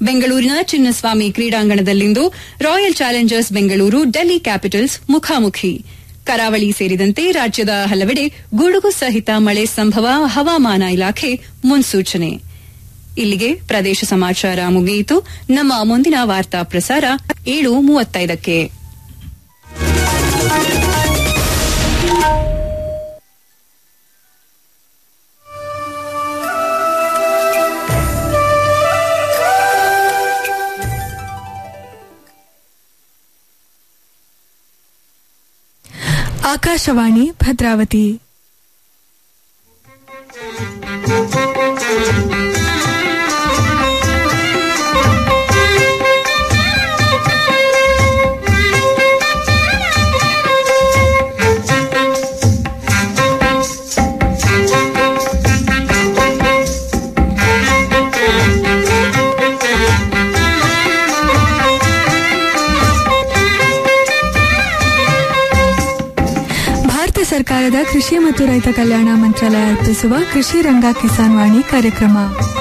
ಬೆಂಗಳೂರಿನ ಚಿನ್ನಸ್ವಾಮಿ ಕ್ರೀಡಾಂಗಣದಲ್ಲಿಂದು royal challengers Bengaluru Delhi capitals ಮುಖಾಮುಖಿ ಕರಾವಳಿ ಸೇರಿದಂತೆ ರಾಜ್ಯದ ಹಲವೆಡೆ ಗುಡುಗು ಸಹಿತ ಮಳೆ ಸಂಭವ ಹವಾಮಾನ ಇಲಾಖೆ ಮುನ್ಸೂಚನೆ ಇಲ್ಲಿಗೆ ಪ್ರದೇಶ ಸಮಾಚಾರ ಮುಗಿಯಿತು ನಮ್ಮ ಮುಂದಿನ ವಾರ್ತಾ ಪ್ರಸಾರ ಏಳು ಮೂವತ್ತೈದಕ್ಕೆ ಆಕಾಶವಾಣಿ ಭದ್ರಾವತಿ ಭಾರತ ಸರ್ಕಾರದ ಕೃಷಿ ಮತ್ತು ರೈತ ಕಲ್ಯಾಣ ಮಂತ್ರಾಲಯ ಅರ್ಪಿಸುವ ಕೃಷಿ ರಂಗ ಕಿಸಾನ್ ವಾಣಿ ಕಾರ್ಯಕ್ರಮ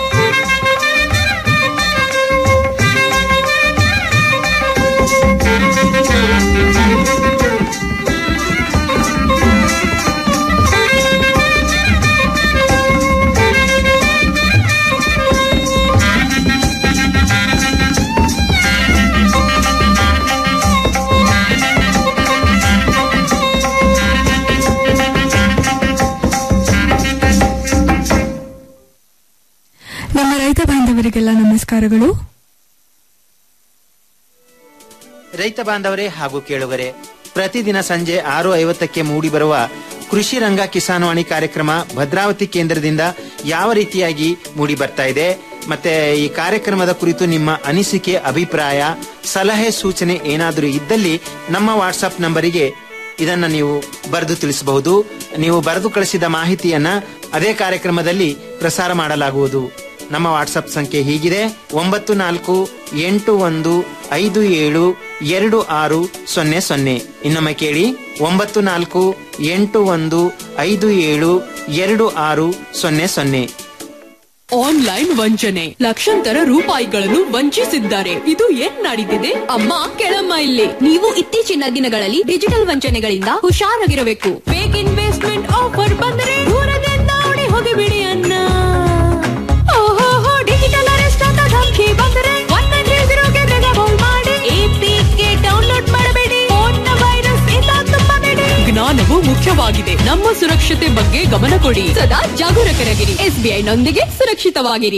ನಮ್ಮ ರೈತ ಬಾಂಧವರಿಗೆಲ್ಲ ನಮಸ್ಕಾರಗಳು ರೈತ ಬಾಂಧವರೇ ಹಾಗೂ ಕೇಳುಗರೆ ಪ್ರತಿದಿನ ಸಂಜೆ ಆರು ಐವತ್ತಕ್ಕೆ ಮೂಡಿಬರುವ ಕೃಷಿ ರಂಗ ಕಿಸಾನ್ವಾಣಿ ಕಾರ್ಯಕ್ರಮ ಭದ್ರಾವತಿ ಕೇಂದ್ರದಿಂದ ಯಾವ ರೀತಿಯಾಗಿ ಮೂಡಿ ಬರ್ತಾ ಇದೆ ಮತ್ತೆ ಈ ಕಾರ್ಯಕ್ರಮದ ಕುರಿತು ನಿಮ್ಮ ಅನಿಸಿಕೆ ಅಭಿಪ್ರಾಯ ಸಲಹೆ ಸೂಚನೆ ಏನಾದರೂ ಇದ್ದಲ್ಲಿ ನಮ್ಮ ವಾಟ್ಸಪ್ ನಂಬರಿಗೆ ಇದನ್ನ ನೀವು ಬರೆದು ತಿಳಿಸಬಹುದು ನೀವು ಬರೆದು ಕಳಿಸಿದ ಮಾಹಿತಿಯನ್ನ ಅದೇ ಕಾರ್ಯಕ್ರಮದಲ್ಲಿ ಪ್ರಸಾರ ಮಾಡಲಾಗುವುದು ನಮ್ಮ ವಾಟ್ಸಪ್ ಸಂಖ್ಯೆ ಹೀಗಿದೆ ಒಂಬತ್ತು ನಾಲ್ಕು ಎಂಟು ಒಂದು ಐದು ಏಳು ಎರಡು ಆರು ಸೊನ್ನೆ ಸೊನ್ನೆ ಇನ್ನೊಮ್ಮೆ ಕೇಳಿ ಒಂಬತ್ತು ನಾಲ್ಕು ಎಂಟು ಒಂದು ಐದು ಏಳು ಎರಡು ಆರು ಸೊನ್ನೆ ಸೊನ್ನೆ ಆನ್ಲೈನ್ ವಂಚನೆ ಲಕ್ಷಾಂತರ ರೂಪಾಯಿಗಳನ್ನು ವಂಚಿಸಿದ್ದಾರೆ ಇದು ಏನ್ ನಡೀತಿದೆ ಅಮ್ಮ ಕೆಳಮ್ಮ ಇಲ್ಲಿ ನೀವು ಇತ್ತೀಚಿನ ದಿನಗಳಲ್ಲಿ ಡಿಜಿಟಲ್ ವಂಚನೆಗಳಿಂದ ಹುಷಾರಾಗಿರಬೇಕು ಫೇಕ್ ಇನ್ವೆಸ್ಟ್ಮೆಂಟ್ ಆಫರ್ ಬಂದರೆ ದೂರದಿಂದ ಓಡಿ ಹೋಗಿಬಿಡಿ ಅನ್ನ ಓಹೋ ಡಿಜಿಟಲ್ ಅರೆಸ್ಟ್ ಅಂತ ಧಮಕಿ ಬಂದರೆ ಒನ್ ನೈನ್ ತ್ರೀ ಜೀರೋಗೆ ಬೇಗ ಕಾಲ್ ಮಾಡಿ ಎಪಿಕೆ ಡೌನ್ಲೋಡ್ ಮಾಡಬೇಡಿ ಫೋನ್ನ ವೈರಸ್ ಇಂದ ತುಂಬಬೇಡಿ ಜ್ಞಾನವು ಮುಖ್ಯವಾಗಿದೆ ನಮ್ಮ ಸುರಕ್ಷತೆ ಬಗ್ಗೆ ಗಮನ ಕೊಡಿ ಸದಾ ಜಾಗರೂಕರಾಗಿರಿ ಎಸ್ಬಿಐ ನೊಂದಿಗೆ ಸುರಕ್ಷಿತವಾಗಿರಿ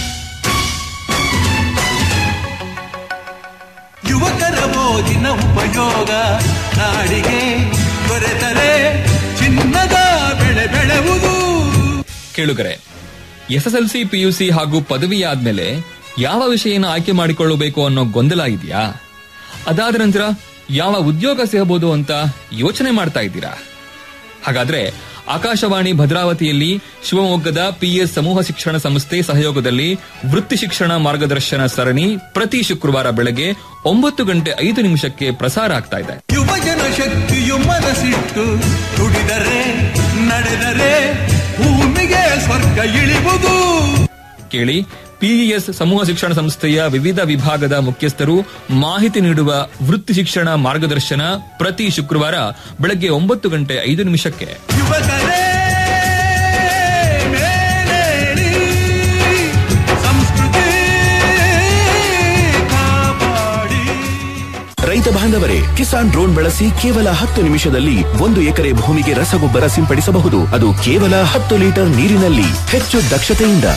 ಯುವಕರ ಮೋಜಿನ ಉಪಯೋಗ ನಾಡಿಗೆ ದೊರೆತರೆ ಚಿನ್ನದ ಬೆಳೆ ಬೆಳೆವುದು ಕೇಳುಗರೆ ಎಸ್ಎಸ್ಎಲ್ಸಿ ಪಿಯುಸಿ ಹಾಗೂ ಪದವಿ ಆದ್ಮೇಲೆ ಯಾವ ವಿಷಯನ ಆಯ್ಕೆ ಮಾಡಿಕೊಳ್ಳಬೇಕು ಅನ್ನೋ ಗೊಂದಲ ಇದೆಯಾ ಅದಾದ ನಂತರ ಯಾವ ಉದ್ಯೋಗ ಸಿಗಬಹುದು ಅಂತ ಯೋಚನೆ ಮಾಡ್ತಾ ಇದ್ದೀರಾ ಹಾಗಾದ್ರೆ ಆಕಾಶವಾಣಿ ಭದ್ರಾವತಿಯಲ್ಲಿ ಶಿವಮೊಗ್ಗದ ಪಿಎಸ್ ಸಮೂಹ ಶಿಕ್ಷಣ ಸಂಸ್ಥೆ ಸಹಯೋಗದಲ್ಲಿ ವೃತ್ತಿ ಶಿಕ್ಷಣ ಮಾರ್ಗದರ್ಶನ ಸರಣಿ ಪ್ರತಿ ಶುಕ್ರವಾರ ಬೆಳಗ್ಗೆ ಒಂಬತ್ತು ಗಂಟೆ ಐದು ನಿಮಿಷಕ್ಕೆ ಪ್ರಸಾರ ಆಗ್ತಾ ಇದೆ ಯುವಜನ ಶಕ್ತಿಯು ಮನಸ್ಸಿಟ್ಟು ದುಡಿದರೆ ನಡೆದರೆ ಭೂಮಿಗೆ ಸ್ವರ್ಗ ಇಳಿವುದು ಕೇಳಿ ಪಿಇಎಸ್ ಸಮೂಹ ಶಿಕ್ಷಣ ಸಂಸ್ಥೆಯ ವಿವಿಧ ವಿಭಾಗದ ಮುಖ್ಯಸ್ಥರು ಮಾಹಿತಿ ನೀಡುವ ವೃತ್ತಿ ಶಿಕ್ಷಣ ಮಾರ್ಗದರ್ಶನ ಪ್ರತಿ ಶುಕ್ರವಾರ ಬೆಳಗ್ಗೆ ಒಂಬತ್ತು ಗಂಟೆ ಐದು ನಿಮಿಷಕ್ಕೆ ಯುವಕರೇ ಮೇಲೇಳಿ ಸಂಸ್ಕೃತಿ ಕಾಪಾಡಿ ರೈತ ಬಾಂಧವರೇ ಕಿಸಾನ್ ಡ್ರೋನ್ ಬಳಸಿ ಕೇವಲ ಹತ್ತು ನಿಮಿಷದಲ್ಲಿ ಒಂದು ಎಕರೆ ಭೂಮಿಗೆ ರಸಗೊಬ್ಬರ ಸಿಂಪಡಿಸಬಹುದು ಅದು ಕೇವಲ ಹತ್ತು ಲೀಟರ್ ನೀರಿನಲ್ಲಿ ಹೆಚ್ಚು ದಕ್ಷತೆಯಿಂದ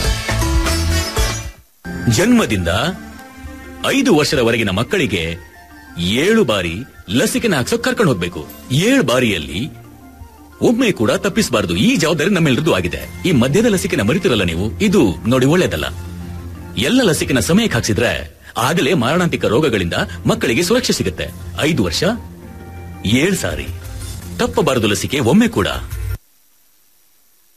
ಜನ್ಮದಿಂದ ಐದು ವರ್ಷದವರೆಗಿನ ಮಕ್ಕಳಿಗೆ ಏಳು ಬಾರಿ ಲಸಿಕೆನ ಹಾಕ್ಸೋಕ್ ಕರ್ಕೊಂಡು ಹೋಗ್ಬೇಕು ಏಳು ಬಾರಿಯಲ್ಲಿ ಒಮ್ಮೆ ಕೂಡ ತಪ್ಪಿಸಬಾರದು ಈ ಜವಾಬ್ದಾರಿ ನಮ್ಮೆಲ್ಲರದ್ದು ಆಗಿದೆ ಈ ಮಧ್ಯದ ಲಸಿಕೆನ ಮರಿತಿರಲ್ಲ ನೀವು ಇದು ನೋಡಿ ಒಳ್ಳೇದಲ್ಲ ಎಲ್ಲ ಲಸಿಕೆನ ಸಮಯಕ್ಕೆ ಹಾಕ್ಸಿದ್ರೆ ಆಗಲೇ ಮಾರಣಾಂತಿಕ ರೋಗಗಳಿಂದ ಮಕ್ಕಳಿಗೆ ಸುರಕ್ಷೆ ಸಿಗುತ್ತೆ ಐದು ವರ್ಷ ಏಳು ಸಾರಿ ತಪ್ಪಬಾರದು ಲಸಿಕೆ ಒಮ್ಮೆ ಕೂಡ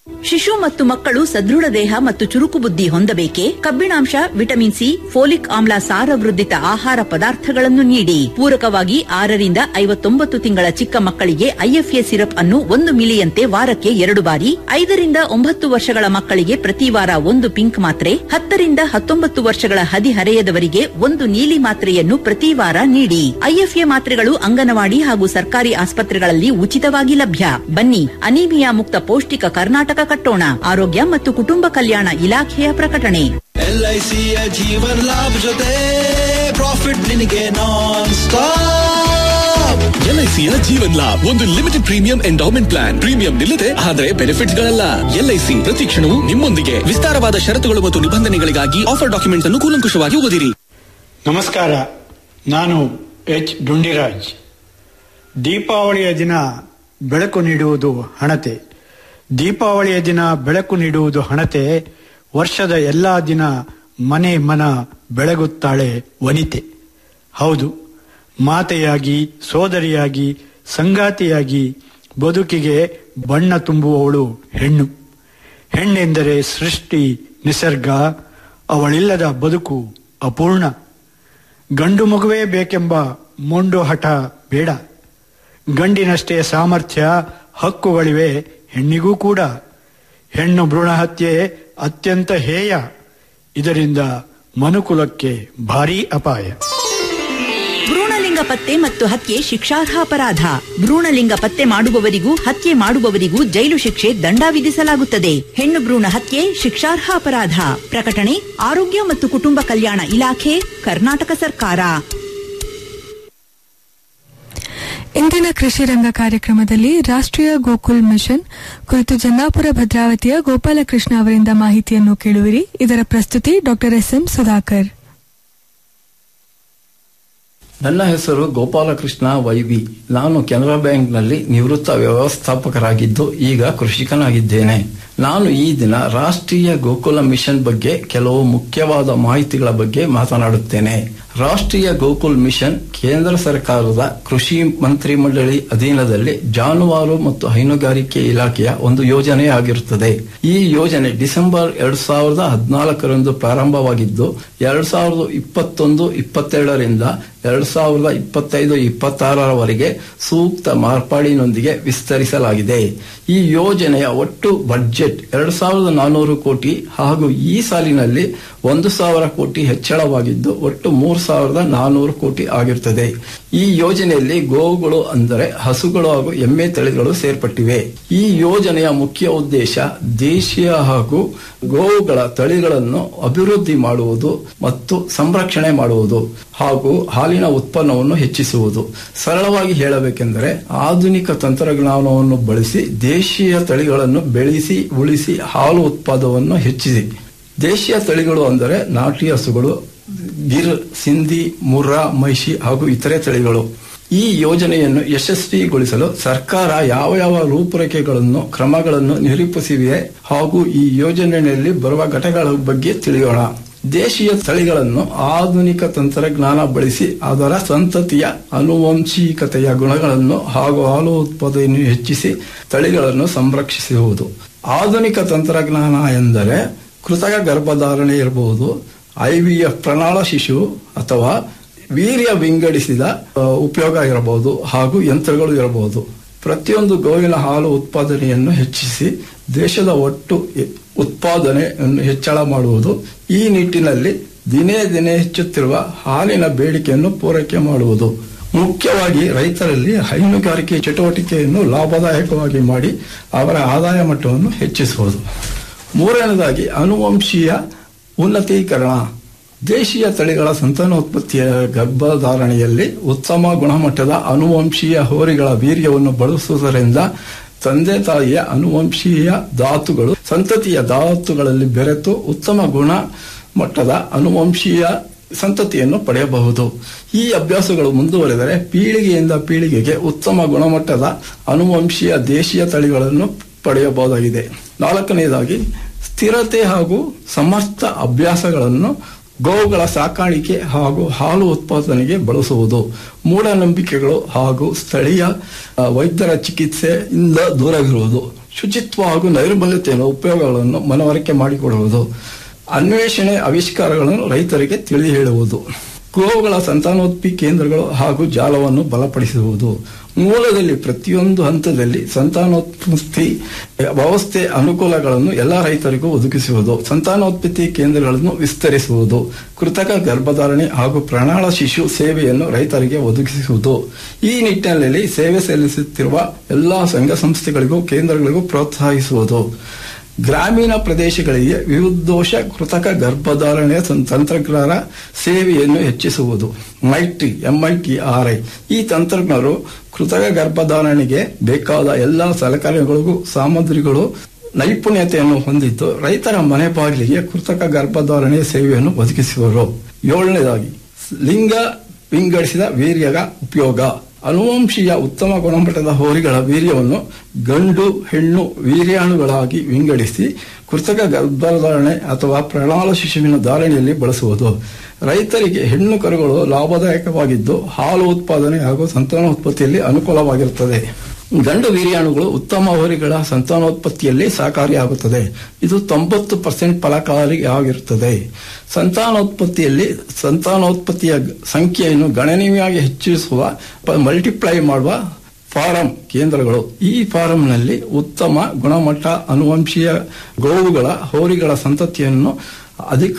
ಶಿಶು ಮತ್ತು ಮಕ್ಕಳು ಸದೃಢ ದೇಹ ಮತ್ತು ಚುರುಕು ಬುದ್ಧಿ ಹೊಂದಬೇಕೆ ಕಬ್ಬಿಣಾಂಶ ವಿಟಮಿನ್ ಸಿ ಫೋಲಿಕ್ ಆಮ್ಲ ಸಾರವೃದ್ಧಿತ ಆಹಾರ ಪದಾರ್ಥಗಳನ್ನು ನೀಡಿ ಪೂರಕವಾಗಿ ಆರರಿಂದ ಐವತ್ತೊಂಬತ್ತು ತಿಂಗಳ ಚಿಕ್ಕ ಮಕ್ಕಳಿಗೆ ಐಎಫ್ಎ ಸಿರಪ್ ಅನ್ನು ಒಂದು ಮಿಲಿಯಂತೆ ವಾರಕ್ಕೆ ಎರಡು ಬಾರಿ ಐದರಿಂದ ಒಂಬತ್ತು ವರ್ಷಗಳ ಮಕ್ಕಳಿಗೆ ಪ್ರತಿ ವಾರ ಒಂದು ಪಿಂಕ್ ಮಾತ್ರೆ ಹತ್ತರಿಂದ ಹತ್ತೊಂಬತ್ತು ವರ್ಷಗಳ ಹದಿಹರೆಯದವರಿಗೆ ಒಂದು ನೀಲಿ ಮಾತ್ರೆಯನ್ನು ಪ್ರತಿ ವಾರ ನೀಡಿ ಐಎಫ್ಎ ಮಾತ್ರೆಗಳು ಅಂಗನವಾಡಿ ಹಾಗೂ ಸರ್ಕಾರಿ ಆಸ್ಪತ್ರೆಗಳಲ್ಲಿ ಉಚಿತವಾಗಿ ಲಭ್ಯ ಬನ್ನಿ ಅನೀಮಿಯಾ ಮುಕ್ತ ಪೌಷ್ಟಿಕ ಕರ್ನಾಟಕ ಕಟ್ಟೋಣ ಆರೋಗ್ಯ ಮತ್ತು ಕುಟುಂಬ ಕಲ್ಯಾಣ ಇಲಾಖೆಯ ಪ್ರಕಟಣೆ ಎಲ್ಐಸಿಯ ಜೀವನ್ ಲಾಭ ಜೊತೆ ಪ್ರಾಫಿಟ್ ನಿನಗೆ ನಾನ್ ಸ್ಟಾಪ್ ಎಲ್ಐಸಿಯ ಜೀವನ್ ಲಾಭ್ ಒಂದು limited premium endowment plan premium ನಿಲ್ಲದೆ ಆದರೆ ಬೆನಿಫಿಟ್ಸ್ ಗಳಲ್ಲ ಎಲ್ಐಸಿ ಪ್ರತಿ ಕ್ಷಣವೂ ನಿಮ್ಮೊಂದಿಗೆ ವಿಸ್ತಾರವಾದ ಷರತ್ತುಗಳು ಮತ್ತು ನಿಬಂಧನೆಗಳಿಗಾಗಿ ಆಫರ್ ಡಾಕ್ಯುಮೆಂಟ್ ಅನ್ನು ಕೂಲಂಕುಷವಾಗಿ ಓದಿರಿ ನಮಸ್ಕಾರ ನಾನು ಎಚ್ ಡುಂಡಿರಾಜ್ ದೀಪಾವಳಿಯ ದಿನ ಬೆಳಕು ನೀಡುವುದು ಹಣತೆ ದೀಪಾವಳಿಯ ದಿನ ಬೆಳಕು ನೀಡುವುದು ಹಣತೆ ವರ್ಷದ ಎಲ್ಲಾ ದಿನ ಮನೆ ಮನ ಬೆಳಗುತ್ತಾಳೆ ವನಿತೆ ಹೌದು ಮಾತೆಯಾಗಿ ಸೋದರಿಯಾಗಿ ಸಂಗಾತಿಯಾಗಿ ಬದುಕಿಗೆ ಬಣ್ಣ ತುಂಬುವವಳು ಹೆಣ್ಣು ಹೆಣ್ಣೆಂದರೆ ಸೃಷ್ಟಿ ನಿಸರ್ಗ ಅವಳಿಲ್ಲದ ಬದುಕು ಅಪೂರ್ಣ ಗಂಡು ಮಗುವೇ ಬೇಕೆಂಬ ಮೊಂಡು ಹಠ ಬೇಡ ಗಂಡಿನಷ್ಟೇ ಸಾಮರ್ಥ್ಯ ಹಕ್ಕುಗಳಿವೆ ಹೆಣ್ಣಿಗೂ ಕೂಡ ಹೆಣ್ಣು ಭ್ರೂಣ ಹತ್ಯೆ ಅತ್ಯಂತ ಹೇಯ ಇದರಿಂದ ಮನುಕುಲಕ್ಕೆ ಭಾರೀ ಅಪಾಯ ಭ್ರೂಣಲಿಂಗ ಪತ್ತೆ ಮತ್ತು ಹತ್ಯೆ ಶಿಕ್ಷಾರ್ಹ ಅಪರಾಧ ಭ್ರೂಣಲಿಂಗ ಪತ್ತೆ ಮಾಡುವವರಿಗೂ ಹತ್ಯೆ ಮಾಡುವವರಿಗೂ ಜೈಲು ಶಿಕ್ಷೆ ದಂಡ ವಿಧಿಸಲಾಗುತ್ತದೆ ಹೆಣ್ಣು ಭ್ರೂಣ ಹತ್ಯೆ ಶಿಕ್ಷಾರ್ಹ ಅಪರಾಧ ಪ್ರಕಟಣೆ ಆರೋಗ್ಯ ಮತ್ತು ಕುಟುಂಬ ಕಲ್ಯಾಣ ಇಲಾಖೆ ಕರ್ನಾಟಕ ಸರ್ಕಾರ ಇಂದಿನ ಕೃಷಿ ರಂಗ ಕಾರ್ಯಕ್ರಮದಲ್ಲಿ ರಾಷ್ಟ್ರೀಯ ಗೋಕುಲ್ ಮಿಷನ್ ಕುರಿತು ಜನ್ನಾಪುರ ಭದ್ರಾವತಿಯ ಗೋಪಾಲಕೃಷ್ಣ ಅವರಿಂದ ಮಾಹಿತಿಯನ್ನು ಕೇಳುವಿರಿ ಇದರ ಪ್ರಸ್ತುತಿ ಡಾಕ್ಟರ್ ಎಸ್ ಎಂ ಸುಧಾಕರ್ ನನ್ನ ಹೆಸರು ಗೋಪಾಲಕೃಷ್ಣ ವೈವಿ ನಾನು ಕೆನರಾ ಬ್ಯಾಂಕ್ನಲ್ಲಿ ನಿವೃತ್ತ ವ್ಯವಸ್ಥಾಪಕರಾಗಿದ್ದು ಈಗ ಕೃಷಿಕನಾಗಿದ್ದೇನೆ ನಾನು ಈ ದಿನ ರಾಷ್ಟ್ರೀಯ ಗೋಕುಲ ಮಿಷನ್ ಬಗ್ಗೆ ಕೆಲವು ಮುಖ್ಯವಾದ ಮಾಹಿತಿಗಳ ಬಗ್ಗೆ ಮಾತನಾಡುತ್ತೇನೆ ರಾಷ್ಟ್ರೀಯ ಗೋಕುಲ್ ಮಿಷನ್ ಕೇಂದ್ರ ಸರ್ಕಾರದ ಕೃಷಿ ಮಂತ್ರಿ ಮಂಡಳಿ ಅಧೀನದಲ್ಲಿ ಜಾನುವಾರು ಮತ್ತು ಹೈನುಗಾರಿಕೆ ಇಲಾಖೆಯ ಒಂದು ಯೋಜನೆಯಾಗಿರುತ್ತದೆ ಈ ಯೋಜನೆ ಡಿಸೆಂಬರ್ ಎರಡ್ ಸಾವಿರದ ಹದಿನಾಲ್ಕರಂದು ಪ್ರಾರಂಭವಾಗಿದ್ದು ಎರಡ್ ಸಾವಿರದ ಇಪ್ಪತ್ತೊಂದು ಇಪ್ಪತ್ತೆರಡರಿಂದ ಎರಡ್ ಸಾವಿರದ ಇಪ್ಪತ್ತೈದು ಇಪ್ಪತ್ತಾರರವರೆಗೆ ಸೂಕ್ತ ಮಾರ್ಪಾಡಿನೊಂದಿಗೆ ವಿಸ್ತರಿಸಲಾಗಿದೆ ಈ ಯೋಜನೆಯ ಒಟ್ಟು ಬಡ್ಜೆಟ್ ಎರಡ್ ಸಾವಿರದ ನಾನೂರು ಕೋಟಿ ಹಾಗೂ ಈ ಸಾಲಿನಲ್ಲಿ ಒಂದು ಸಾವಿರ ಕೋಟಿ ಹೆಚ್ಚಳವಾಗಿದ್ದು ಒಟ್ಟು ಮೂರು ಸಾವಿರದ ನಾನೂರು ಕೋಟಿ ಆಗಿರುತ್ತದೆ ಈ ಯೋಜನೆಯಲ್ಲಿ ಗೋವುಗಳು ಅಂದರೆ ಹಸುಗಳು ಹಾಗೂ ಎಮ್ಮೆ ತಳಿಗಳು ಸೇರ್ಪಟ್ಟಿವೆ ಈ ಯೋಜನೆಯ ಮುಖ್ಯ ಉದ್ದೇಶ ದೇಶೀಯ ಹಾಗೂ ಗೋವುಗಳ ತಳಿಗಳನ್ನು ಅಭಿವೃದ್ಧಿ ಮಾಡುವುದು ಮತ್ತು ಸಂರಕ್ಷಣೆ ಮಾಡುವುದು ಹಾಗೂ ಹಾಲಿನ ಉತ್ಪನ್ನವನ್ನು ಹೆಚ್ಚಿಸುವುದು ಸರಳವಾಗಿ ಹೇಳಬೇಕೆಂದರೆ ಆಧುನಿಕ ತಂತ್ರಜ್ಞಾನವನ್ನು ಬಳಸಿ ದೇಶೀಯ ತಳಿಗಳನ್ನು ಬೆಳೆಸಿ ಉಳಿಸಿ ಹಾಲು ಉತ್ಪಾದವನ್ನು ಹೆಚ್ಚಿಸಿ ದೇಶೀಯ ತಳಿಗಳು ಅಂದರೆ ನಾಟಿ ಹಸುಗಳು ಗಿರ್ ಸಿಂಧಿ ಮುರ್ರಾ ಮೈಷಿ ಹಾಗೂ ಇತರೆ ತಳಿಗಳು ಈ ಯೋಜನೆಯನ್ನು ಯಶಸ್ವಿಗೊಳಿಸಲು ಸರ್ಕಾರ ಯಾವ ಯಾವ ರೂಪುರೇಖೆಗಳನ್ನು ಕ್ರಮಗಳನ್ನು ನಿರೂಪಿಸಿವೆ ಹಾಗೂ ಈ ಯೋಜನೆಯಲ್ಲಿ ಬರುವ ಘಟಕಗಳ ಬಗ್ಗೆ ತಿಳಿಯೋಣ ದೇಶೀಯ ತಳಿಗಳನ್ನು ಆಧುನಿಕ ತಂತ್ರಜ್ಞಾನ ಬಳಸಿ ಅದರ ಸಂತತಿಯ ಅನುವಂಶಿಕತೆಯ ಗುಣಗಳನ್ನು ಹಾಗೂ ಹಾಲು ಉತ್ಪಾದನೆಯನ್ನು ಹೆಚ್ಚಿಸಿ ತಳಿಗಳನ್ನು ಸಂರಕ್ಷಿಸುವುದು ಆಧುನಿಕ ತಂತ್ರಜ್ಞಾನ ಎಂದರೆ ಕೃತಕ ಗರ್ಭಧಾರಣೆ ಇರಬಹುದು ಐವಿಎಫ್ ಪ್ರಣಾಳ ಶಿಶು ಅಥವಾ ವೀರ್ಯ ವಿಂಗಡಿಸಿದ ಆ, ಉಪಯೋಗ ಇರಬಹುದು ಹಾಗೂ ಯಂತ್ರಗಳು ಇರಬಹುದು ಪ್ರತಿಯೊಂದು ಗೋವಿನ ಹಾಲು ಉತ್ಪಾದನೆಯನ್ನು ಹೆಚ್ಚಿಸಿ ದೇಶದ ಒಟ್ಟು ಎ- ಉತ್ಪಾದನೆಯನ್ನು ಹೆಚ್ಚಳ ಮಾಡುವುದು ಈ ನಿಟ್ಟಿನಲ್ಲಿ ದಿನೇ ದಿನೇ ಹೆಚ್ಚುತ್ತಿರುವ ಹಾಲಿನ ಬೇಡಿಕೆಯನ್ನು ಪೂರೈಕೆ ಮಾಡುವುದು ಮುಖ್ಯವಾಗಿ ರೈತರಲ್ಲಿ ಹೈನುಗಾರಿಕೆ ಚಟುವಟಿಕೆಯನ್ನು ಲಾಭದಾಯಕವಾಗಿ ಮಾಡಿ ಅವರ ಆದಾಯ ಮಟ್ಟವನ್ನು ಹೆಚ್ಚಿಸುವುದು ಮೂರನೇದಾಗಿ ಅನುವಂಶೀಯ ಉನ್ನತೀಕರಣ ದೇಶೀಯ ತಳಿಗಳ ಸಂತಾನೋತ್ಪತ್ತಿಯ ಗರ್ಭಧಾರಣೆಯಲ್ಲಿ ಉತ್ತಮ ಗುಣಮಟ್ಟದ ಅನುವಂಶೀಯ ಹೋರಿಗಳ ವೀರ್ಯವನ್ನು ಬಳಸುವುದರಿಂದ ತಂದೆ ತಾಯಿಯ ಅನುವಂಶೀಯ ಧಾತುಗಳು ಸಂತತಿಯ ಧಾತುಗಳಲ್ಲಿ ಬೆರೆತು ಉತ್ತಮ ಗುಣ ಮಟ್ಟದ ಅನುವಂಶೀಯ ಸಂತತಿಯನ್ನು ಪಡೆಯಬಹುದು ಈ ಅಭ್ಯಾಸಗಳು ಮುಂದುವರೆದರೆ ಪೀಳಿಗೆಯಿಂದ ಪೀಳಿಗೆಗೆ ಉತ್ತಮ ಗುಣಮಟ್ಟದ ಅನುವಂಶೀಯ ದೇಶೀಯ ತಳಿಗಳನ್ನು ಪಡೆಯಬಹುದಾಗಿದೆ ನಾಲ್ಕನೇದಾಗಿ ಸ್ಥಿರತೆ ಹಾಗೂ ಸಮರ್ಥ ಅಭ್ಯಾಸಗಳನ್ನು ಗೋವುಗಳ ಸಾಕಾಣಿಕೆ ಹಾಗೂ ಹಾಲು ಉತ್ಪಾದನೆಗೆ ಬಳಸುವುದು ಮೂಢನಂಬಿಕೆಗಳು ಹಾಗೂ ಸ್ಥಳೀಯ ಆ, ವೈದ್ಯರ ಚಿಕಿತ್ಸೆಯಿಂದ ದೂರವಿರುವುದು ಶುಚಿತ್ವ ಹಾಗೂ ನೈರ್ಮಲ್ಯತೆಯನ್ನು ಉಪಯೋಗಗಳನ್ನು ಮನವರಿಕೆ ಮಾಡಿಕೊಡುವುದು ಅನ್ವೇಷಣೆ ಆವಿಷ್ಕಾರಗಳನ್ನು ರೈತರಿಗೆ ತಿಳಿ ಹೇಳುವುದು ಗೋವುಗಳ ಸಂತಾನೋತ್ಪತ್ತಿ ಕೇಂದ್ರಗಳು ಹಾಗೂ ಜಾಲವನ್ನು ಬಲಪಡಿಸುವುದು ಮೂಲದಲ್ಲಿ ಪ್ರತಿಯೊಂದು ಹಂತದಲ್ಲಿ ಸಂತಾನೋತ್ಪತ್ತಿ ವ್ಯವಸ್ಥೆ ಅನುಕೂಲಗಳನ್ನು ಎಲ್ಲ ರೈತರಿಗೂ ಒದಗಿಸುವುದು ಸಂತಾನೋತ್ಪತ್ತಿ ಕೇಂದ್ರಗಳನ್ನು ವಿಸ್ತರಿಸುವುದು ಕೃತಕ ಗರ್ಭಧಾರಣೆ ಹಾಗೂ ಪ್ರಣಾಳ ಶಿಶು ಸೇವೆಯನ್ನು ರೈತರಿಗೆ ಒದಗಿಸುವುದು ಈ ನಿಟ್ಟಿನಲ್ಲಿ ಸೇವೆ ಸಲ್ಲಿಸುತ್ತಿರುವ ಎಲ್ಲಾ ಸಂಘ ಸಂಸ್ಥೆಗಳಿಗೂ ಕೇಂದ್ರಗಳಿಗೂ ಪ್ರೋತ್ಸಾಹಿಸುವುದು ಗ್ರಾಮೀಣ ಪ್ರದೇಶಗಳಿಗೆ ವಿರುದ್ಧೋಷ ಕೃತಕ ಗರ್ಭಧಾರಣೆಯ ಸಂ- ತಂತ್ರಜ್ಞರ ಸೇವೆಯನ್ನು ಹೆಚ್ಚಿಸುವುದು ಮೈಟಿ ಎಂಐಟಿ ಆರ್ಐ ಈ ತಂತ್ರಜ್ಞರು ಕೃತಕ ಗರ್ಭಧಾರಣೆಗೆ ಬೇಕಾದ ಎಲ್ಲಾ ಸಲಕರಣೆಗಳಿಗೂ ಸಾಮಗ್ರಿಗಳು ನೈಪುಣ್ಯತೆಯನ್ನು ಹೊಂದಿದ್ದು ರೈತರ ಮನೆ ಬಾಗಿಲಿಗೆ ಕೃತಕ ಗರ್ಭಧಾರಣೆಯ ಸೇವೆಯನ್ನು ಒದಗಿಸುವರು ಏಳನೇದಾಗಿ ಲಿಂಗ ವಿಂಗಡಿಸಿದ ವೀರ್ಯದ ಉಪಯೋಗ ಅನುವಂಶೀಯ ಉತ್ತಮ ಗುಣಮಟ್ಟದ ಹೋರಿಗಳ ವೀರ್ಯವನ್ನು ಗಂಡು ಹೆಣ್ಣು ವೀರ್ಯಾಣುಗಳಾಗಿ ವಿಂಗಡಿಸಿ ಕೃತಕ ಗರ್ಭಧಾರಣೆ ಅಥವಾ ಪ್ರಣಾಳ ಶಿಶುವಿನ ಧಾರಣೆಯಲ್ಲಿ ಬಳಸುವುದು ರೈತರಿಗೆ ಹೆಣ್ಣು ಕರುಗಳು ಲಾಭದಾಯಕವಾಗಿದ್ದು ಹಾಲು ಉತ್ಪಾದನೆ ಹಾಗೂ ಸಂತಾನೋತ್ಪತ್ತಿಯಲ್ಲಿ ಅನುಕೂಲವಾಗಿರುತ್ತದೆ ಗಂಡು ವೀರ್ಯಾಣುಗಳು ಉತ್ತಮ ಹೋರಿಗಳ ಸಂತಾನೋತ್ಪತ್ತಿಯಲ್ಲಿ ಸಹಕಾರಿಯಾಗುತ್ತದೆ ಇದು ತೊಂಬತ್ತು ಪರ್ಸೆಂಟ್ ಫಲಕಾರಿಯಾಗಿರುತ್ತದೆ ಸಂತಾನೋತ್ಪತ್ತಿಯಲ್ಲಿ ಸಂತಾನೋತ್ಪತ್ತಿಯ ಸಂಖ್ಯೆಯನ್ನು ಗಣನೀಯವಾಗಿ ಹೆಚ್ಚಿಸುವ ಪ- ಮಲ್ಟಿಪ್ಲೈ ಮಾಡುವ ಫಾರಂ ಕೇಂದ್ರಗಳು ಈ ಫಾರಂನಲ್ಲಿ ಉತ್ತಮ ಗುಣಮಟ್ಟ ಅನುವಂಶೀಯ ಗೋವುಗಳ ಹೋರಿಗಳ ಸಂತತಿಯನ್ನು ಅಧಿಕ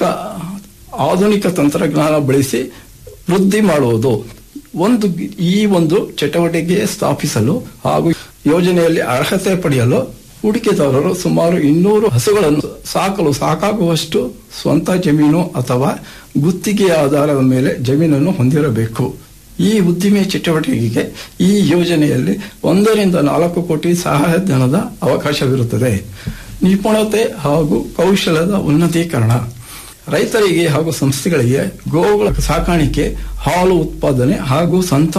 ಆಧುನಿಕ ತಂತ್ರಜ್ಞಾನ ಬಳಸಿ ವೃದ್ಧಿ ಮಾಡುವುದು ಒಂದು ಈ ಒಂದು ಚಟುವಟಿಕೆ ಸ್ಥಾಪಿಸಲು ಹಾಗೂ ಯೋಜನೆಯಲ್ಲಿ ಅರ್ಹತೆ ಪಡೆಯಲು ಹೂಡಿಕೆದಾರರು ಸುಮಾರು ಇನ್ನೂರು ಹಸುಗಳನ್ನು ಸಾಕಲು ಸಾಕಾಗುವಷ್ಟು ಸ್ವಂತ ಜಮೀನು ಅಥವಾ ಗುತ್ತಿಗೆ ಆಧಾರದ ಮೇಲೆ ಜಮೀನನ್ನು ಹೊಂದಿರಬೇಕು ಈ ಉದ್ದಿಮೆ ಚಟುವಟಿಕೆಗೆ ಈ ಯೋಜನೆಯಲ್ಲಿ ಒಂದರಿಂದ ನಾಲ್ಕು ಕೋಟಿ ಸಹಾಯಧನದ ಅವಕಾಶವಿರುತ್ತದೆ ನಿಪುಣತೆ ಹಾಗೂ ಕೌಶಲದ ಉನ್ನತೀಕರಣ ರೈತರಿಗೆ ಹಾಗೂ ಸಂಸ್ಥೆಗಳಿಗೆ ಗೋವುಗಳ ಸಾಕಾಣಿಕೆ ಹಾಲು ಉತ್ಪಾದನೆ ಹಾಗೂ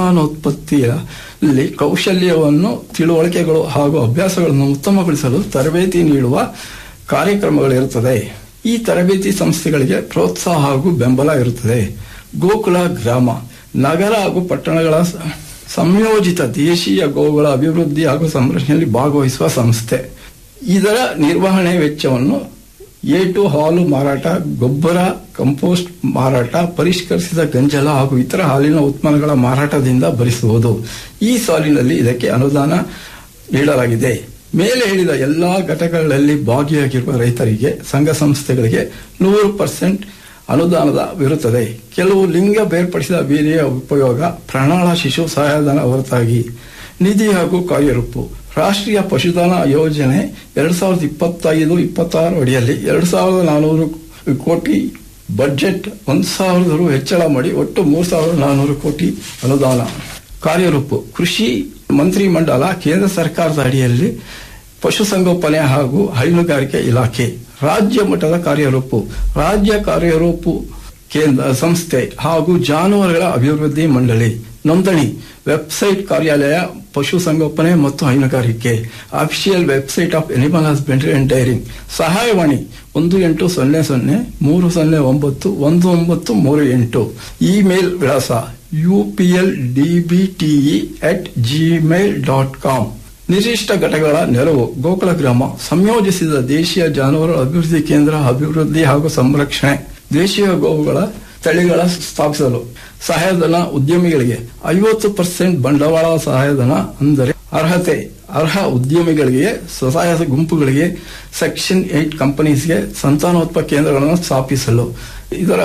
ಸಂತಾನೋತ್ಪತ್ತಿಯಲ್ಲಿ ಕೌಶಲ್ಯವನ್ನು ತಿಳುವಳಿಕೆಗಳು ಹಾಗೂ ಅಭ್ಯಾಸಗಳನ್ನು ಉತ್ತಮಗೊಳಿಸಲು ತರಬೇತಿ ನೀಡುವ ಕಾರ್ಯಕ್ರಮಗಳಿರುತ್ತದೆ ಈ ತರಬೇತಿ ಸಂಸ್ಥೆಗಳಿಗೆ ಪ್ರೋತ್ಸಾಹ ಹಾಗೂ ಬೆಂಬಲ ಇರುತ್ತದೆ ಗೋಕುಲ ಗ್ರಾಮ ನಗರ ಹಾಗೂ ಪಟ್ಟಣಗಳ ಸ- ಸಂಯೋಜಿತ ದೇಶೀಯ ಗೋವುಗಳ ಅಭಿವೃದ್ಧಿ ಹಾಗೂ ಸಂರಕ್ಷಣೆಯಲ್ಲಿ ಭಾಗವಹಿಸುವ ಸಂಸ್ಥೆ ಇದರ ನಿರ್ವಹಣೆ ವೆಚ್ಚವನ್ನು ಏಟು ಹಾಲು ಮಾರಾಟ ಗೊಬ್ಬರ ಕಂಪೋಸ್ಟ್ ಮಾರಾಟ ಪರಿಷ್ಕರಿಸಿದ ಗಂಜಲ ಹಾಗೂ ಇತರ ಹಾಲಿನ ಉತ್ಪನ್ನಗಳ ಮಾರಾಟದಿಂದ ಭರಿಸುವುದು ಈ ಸಾಲಿನಲ್ಲಿ ಇದಕ್ಕೆ ಅನುದಾನ ನೀಡಲಾಗಿದೆ ಮೇಲೆ ಹೇಳಿದ ಎಲ್ಲಾ ಘಟಕಗಳಲ್ಲಿ ಭಾಗಿಯಾಗಿರುವ ರೈತರಿಗೆ ಸಂಘ ಸಂಸ್ಥೆಗಳಿಗೆ ನೂರು ಪರ್ಸೆಂಟ್ ಅನುದಾನದ ವಿರುತ್ತದೆ ಕೆಲವು ಲಿಂಗ ಬೇರ್ಪಡಿಸಿದ ವೀರ್ಯ ಉಪಯೋಗ ಪ್ರಣಾಳ ಶಿಶು ಸಹಾಯಧನ ಹೊರತಾಗಿ ನಿಧಿ ಹಾಗೂ ಕಾರ್ಯರೂಪು ರಾಷ್ಟ್ರೀಯ ಪಶುಧನ ಯೋಜನೆ ಎರಡ್ ಸಾವಿರದ ಇಪ್ಪತ್ತೈದು ಇಪ್ಪತ್ತಾರು ಅಡಿಯಲ್ಲಿ ಎರಡ್ ಸಾವಿರದ ನಾನೂರು ಕೋಟಿ ಬಜೆಟ್ ಒಂದ್ ಸಾವಿರದ ರು ಹೆಚ್ಚಳ ಮಾಡಿ ಒಟ್ಟು ಮೂರ್ ಸಾವಿರದ ನಾನೂರು ಕೋಟಿ ಅನುದಾನ ಕಾರ್ಯರೂಪು ಕೃಷಿ ಮಂತ್ರಿ ಮಂಡಲ ಕೇಂದ್ರ ಸರ್ಕಾರದ ಅಡಿಯಲ್ಲಿ ಪಶುಸಂಗೋಪನೆ ಹಾಗೂ ಹೈನುಗಾರಿಕೆ ಇಲಾಖೆ ರಾಜ್ಯ ಮಟ್ಟದ ಕಾರ್ಯರೂಪು ರಾಜ್ಯ ಕಾರ್ಯರೂಪು ಕೇಂದ್ರ ಸಂಸ್ಥೆ ಹಾಗೂ ಜಾನುವಾರುಗಳ ಅಭಿವೃದ್ಧಿ ಮಂಡಳಿ ನೋಂದಣಿ ವೆಬ್ಸೈಟ್ ಕಾರ್ಯಾಲಯ ಪಶುಸಂಗೋಪನೆ ಮತ್ತು ಹೈನುಗಾರಿಕೆ official website of animal husbandry and dairying ಸಹಾಯವಾಣಿ ಒಂದು ಎಂಟು ಸೊನ್ನೆ ಸೊನ್ನೆ ಮೂರು ಸೊನ್ನೆ ಒಂಬತ್ತು ಒಂದು ಒಂಬತ್ತು ಮೂರು ಎಂಟು ಇಮೇಲ್ ವಿಳಾಸ UPL DBTE at Gmail dot com ನಿರ್ದಿಷ್ಟ ಘಟಕಗಳ ನೆರವು ಗೋಕುಲ ಗ್ರಾಮ ಸಂಯೋಜಿಸಿದ ದೇಶೀಯ ಜಾನುವಾರು ಅಭಿವೃದ್ಧಿ ಕೇಂದ್ರ ಅಭಿವೃದ್ಧಿ ಹಾಗೂ ಸಂರಕ್ಷಣೆ ದೇಶೀಯ ಗೋವುಗಳ ತಳಿಗಳ ಸ್ಥಾಪಿಸಲು ಸಹಾಯಧನ ಉದ್ಯಮಿಗಳಿಗೆ ಐವತ್ತು ಪರ್ಸೆಂಟ್ ಬಂಡವಾಳ ಸಹಾಯಧನ ಅಂದರೆ ಅರ್ಹತೆ ಅರ್ಹ ಉದ್ಯಮಿಗಳಿಗೆ ಸ್ವಸಹಾಯ ಗುಂಪುಗಳಿಗೆ ಸೆಕ್ಷನ್ ಏಟ್ ಕಂಪನೀಸ್ಗೆ ಸಂತಾನೋತ್ಪ ಕೇಂದ್ರಗಳನ್ನು ಸ್ಥಾಪಿಸಲು ಇದರ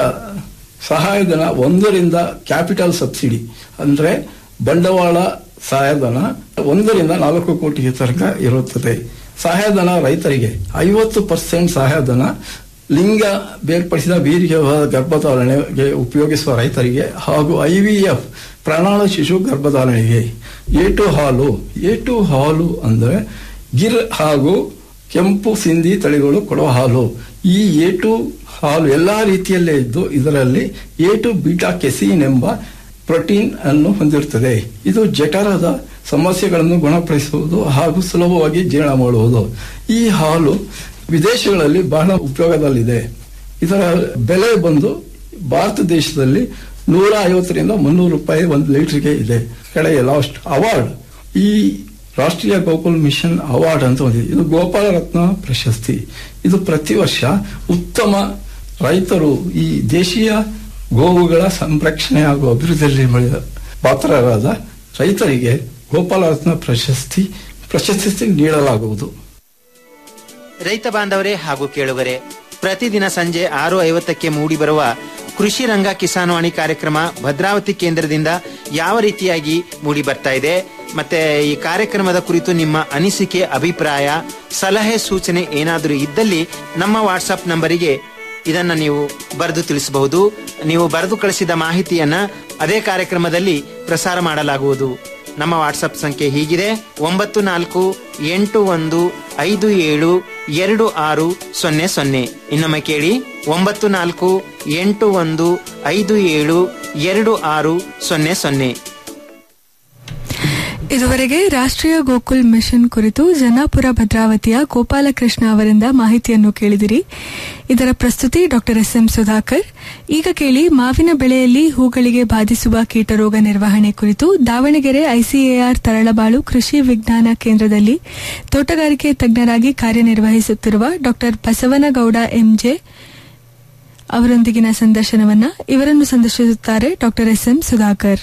ಸಹಾಯಧನ ಒಂದರಿಂದ ಕ್ಯಾಪಿಟಲ್ ಸಬ್ಸಿಡಿ ಅಂದ್ರೆ ಬಂಡವಾಳ ಸಹಾಯಧನ ಒಂದರಿಂದ ನಾಲ್ಕು ಕೋಟಿ ತನಕ ಇರುತ್ತದೆ ಸಹಾಯಧನ ರೈತರಿಗೆ ಐವತ್ತು ಪರ್ಸೆಂಟ್ ಸಹಾಯಧನ ಲಿಂಗ ಬೇರ್ಪಡಿಸಿದ ವೀರ್ಯ ಗರ್ಭಧಾರಣೆಗೆ ಉಪಯೋಗಿಸುವ ರೈತರಿಗೆ ಹಾಗೂ ಐವಿಎಫ್ ಪ್ರಣಾಳ ಶಿಶು ಗರ್ಭಧಾರಣೆಗೆ ಏಟು ಹಾಲು ಏಟು ಹಾಲು ಅಂದ್ರೆ ಗಿರ್ ಹಾಗೂ ಕೆಂಪು ಸಿಂಧಿ ತಳಿಗಳು ಕೊಡುವ ಹಾಲು ಈ ಏಟು ಹಾಲು ಎಲ್ಲಾ ರೀತಿಯಲ್ಲೇ ಇದ್ದು ಇದರಲ್ಲಿ ಏಟು ಬೀಟಾ ಕೆಸಿನ್ ಎಂಬ ಪ್ರೋಟೀನ್ ಅನ್ನು ಹೊಂದಿರುತ್ತದೆ ಇದು ಜಠರದ ಸಮಸ್ಯೆಗಳನ್ನು ಗುಣಪಡಿಸುವುದು ಹಾಗೂ ಸುಲಭವಾಗಿ ಜೀರ್ಣ ಮಾಡುವುದು ಈ ಹಾಲು ವಿದೇಶಗಳಲ್ಲಿ ಬಹಳ ಉಪಯೋಗದಲ್ಲಿದೆ ಇದರ ಬೆಲೆ ಬಂದು ಭಾರತ ದೇಶದಲ್ಲಿ ನೂರ ಐವತ್ತರಿಂದ ಮುನ್ನೂರು ರೂಪಾಯಿ ಒಂದು ಲೀಟರ್ಗೆ ಇದೆ ಕೆಳಗೆ ಲಾಸ್ಟ್ ಅವಾರ್ಡ್ ಈ ರಾಷ್ಟ್ರೀಯ ಗೋಕುಲ್ ಮಿಷನ್ ಅವಾರ್ಡ್ ಅಂತ ಒಂದಿದೆ ಇದು ಗೋಪಾಲ ರತ್ನ ಪ್ರಶಸ್ತಿ ಇದು ಪ್ರತಿ ವರ್ಷ ಉತ್ತಮ ರೈತರು ಈ ದೇಶೀಯ ಗೋವುಗಳ ಸಂರಕ್ಷಣೆ ಹಾಗೂ ಅಭಿವೃದ್ಧಿಯಲ್ಲಿ ಮಾಡಿದ ಪಾತ್ರರಾದ ರೈತರಿಗೆ ಗೋಪಾಲ ರತ್ನ ಪ್ರಶಸ್ತಿ ಪ್ರಶಸ್ತಿ ನೀಡಲಾಗುವುದು ರೈತ ಬಾಂಧವರೇ ಹಾಗೂ ಕೇಳುಗರೆ ಪ್ರತಿದಿನ ಸಂಜೆ ಆರು ಐವತ್ತಕ್ಕೆ ಮೂಡಿಬರುವ ಕೃಷಿ ರಂಗ ಕಿಸಾನ್ವಾಣಿ ಕಾರ್ಯಕ್ರಮ ಭದ್ರಾವತಿ ಕೇಂದ್ರದಿಂದ ಯಾವ ರೀತಿಯಾಗಿ ಮೂಡಿ ಬರ್ತಾ ಇದೆ ಮತ್ತೆ ಈ ಕಾರ್ಯಕ್ರಮದ ಕುರಿತು ನಿಮ್ಮ ಅನಿಸಿಕೆ ಅಭಿಪ್ರಾಯ ಸಲಹೆ ಸೂಚನೆ ಏನಾದರೂ ಇದ್ದಲ್ಲಿ ನಮ್ಮ ವಾಟ್ಸಪ್ ನಂಬರಿಗೆ ಇದನ್ನ ನೀವು ಬರೆದು ತಿಳಿಸಬಹುದು ನೀವು ಬರೆದು ಕಳಿಸಿದ ಮಾಹಿತಿಯನ್ನ ಅದೇ ಕಾರ್ಯಕ್ರಮದಲ್ಲಿ ಪ್ರಸಾರ ಮಾಡಲಾಗುವುದು ನಮ್ಮ ವಾಟ್ಸಪ್ ಸಂಖ್ಯೆ ಹೀಗಿದೆ ಒಂಬತ್ತು ನಾಲ್ಕು ಎಂಟು ಒಂದು ಐದು ಏಳು ಎರಡು ಆರು ಸೊನ್ನೆ ಸೊನ್ನೆ ಇನ್ನೊಮ್ಮೆ ಕೇಳಿ ಒಂಬತ್ತು ನಾಲ್ಕು ಎಂಟು ಒಂದು ಐದು ಏಳು ಎರಡು ಆರು ಸೊನ್ನೆ ಸೊನ್ನೆ ಇದುವರೆಗೆ ರಾಷ್ಟ್ರೀಯ ಗೋಕುಲ್ ಮಿಷನ್ ಕುರಿತು ಜನಾಪುರ ಭದ್ರಾವತಿಯ ಗೋಪಾಲಕೃಷ್ಣ ಅವರಿಂದ ಮಾಹಿತಿಯನ್ನು ಕೇಳಿದಿರಿ ಇದರ ಪ್ರಸ್ತುತಿ ಡಾಕ್ಟರ್ ಎಸ್ ಎಂ ಸುಧಾಕರ್ ಈಗ ಕೇಳಿ ಮಾವಿನ ಬೆಳೆಯಲ್ಲಿ ಹೂಗಳಿಗೆ ಬಾಧಿಸುವ ಕೀಟರೋಗ ನಿರ್ವಹಣೆ ಕುರಿತು ದಾವಣಗೆರೆ ಐಸಿಎಆರ್ ತರಳಬಾಳು ಕೃಷಿ ವಿಜ್ಞಾನ ಕೇಂದ್ರದಲ್ಲಿ ತೋಟಗಾರಿಕೆ ತಜ್ಞರಾಗಿ ಕಾರ್ಯನಿರ್ವಹಿಸುತ್ತಿರುವ ಡಾಕ್ಟರ್ ಬಸವನಗೌಡ ಎಂಜೆ ಅವರೊಂದಿಗಿನ ಸಂದರ್ಶನವನ್ನ ಇವರನ್ನು ಸಂದರ್ಶಿಸುತ್ತಾರೆ ಡಾಕ್ಟರ್ ಎಸ್ ಎಂ ಸುಧಾಕರ್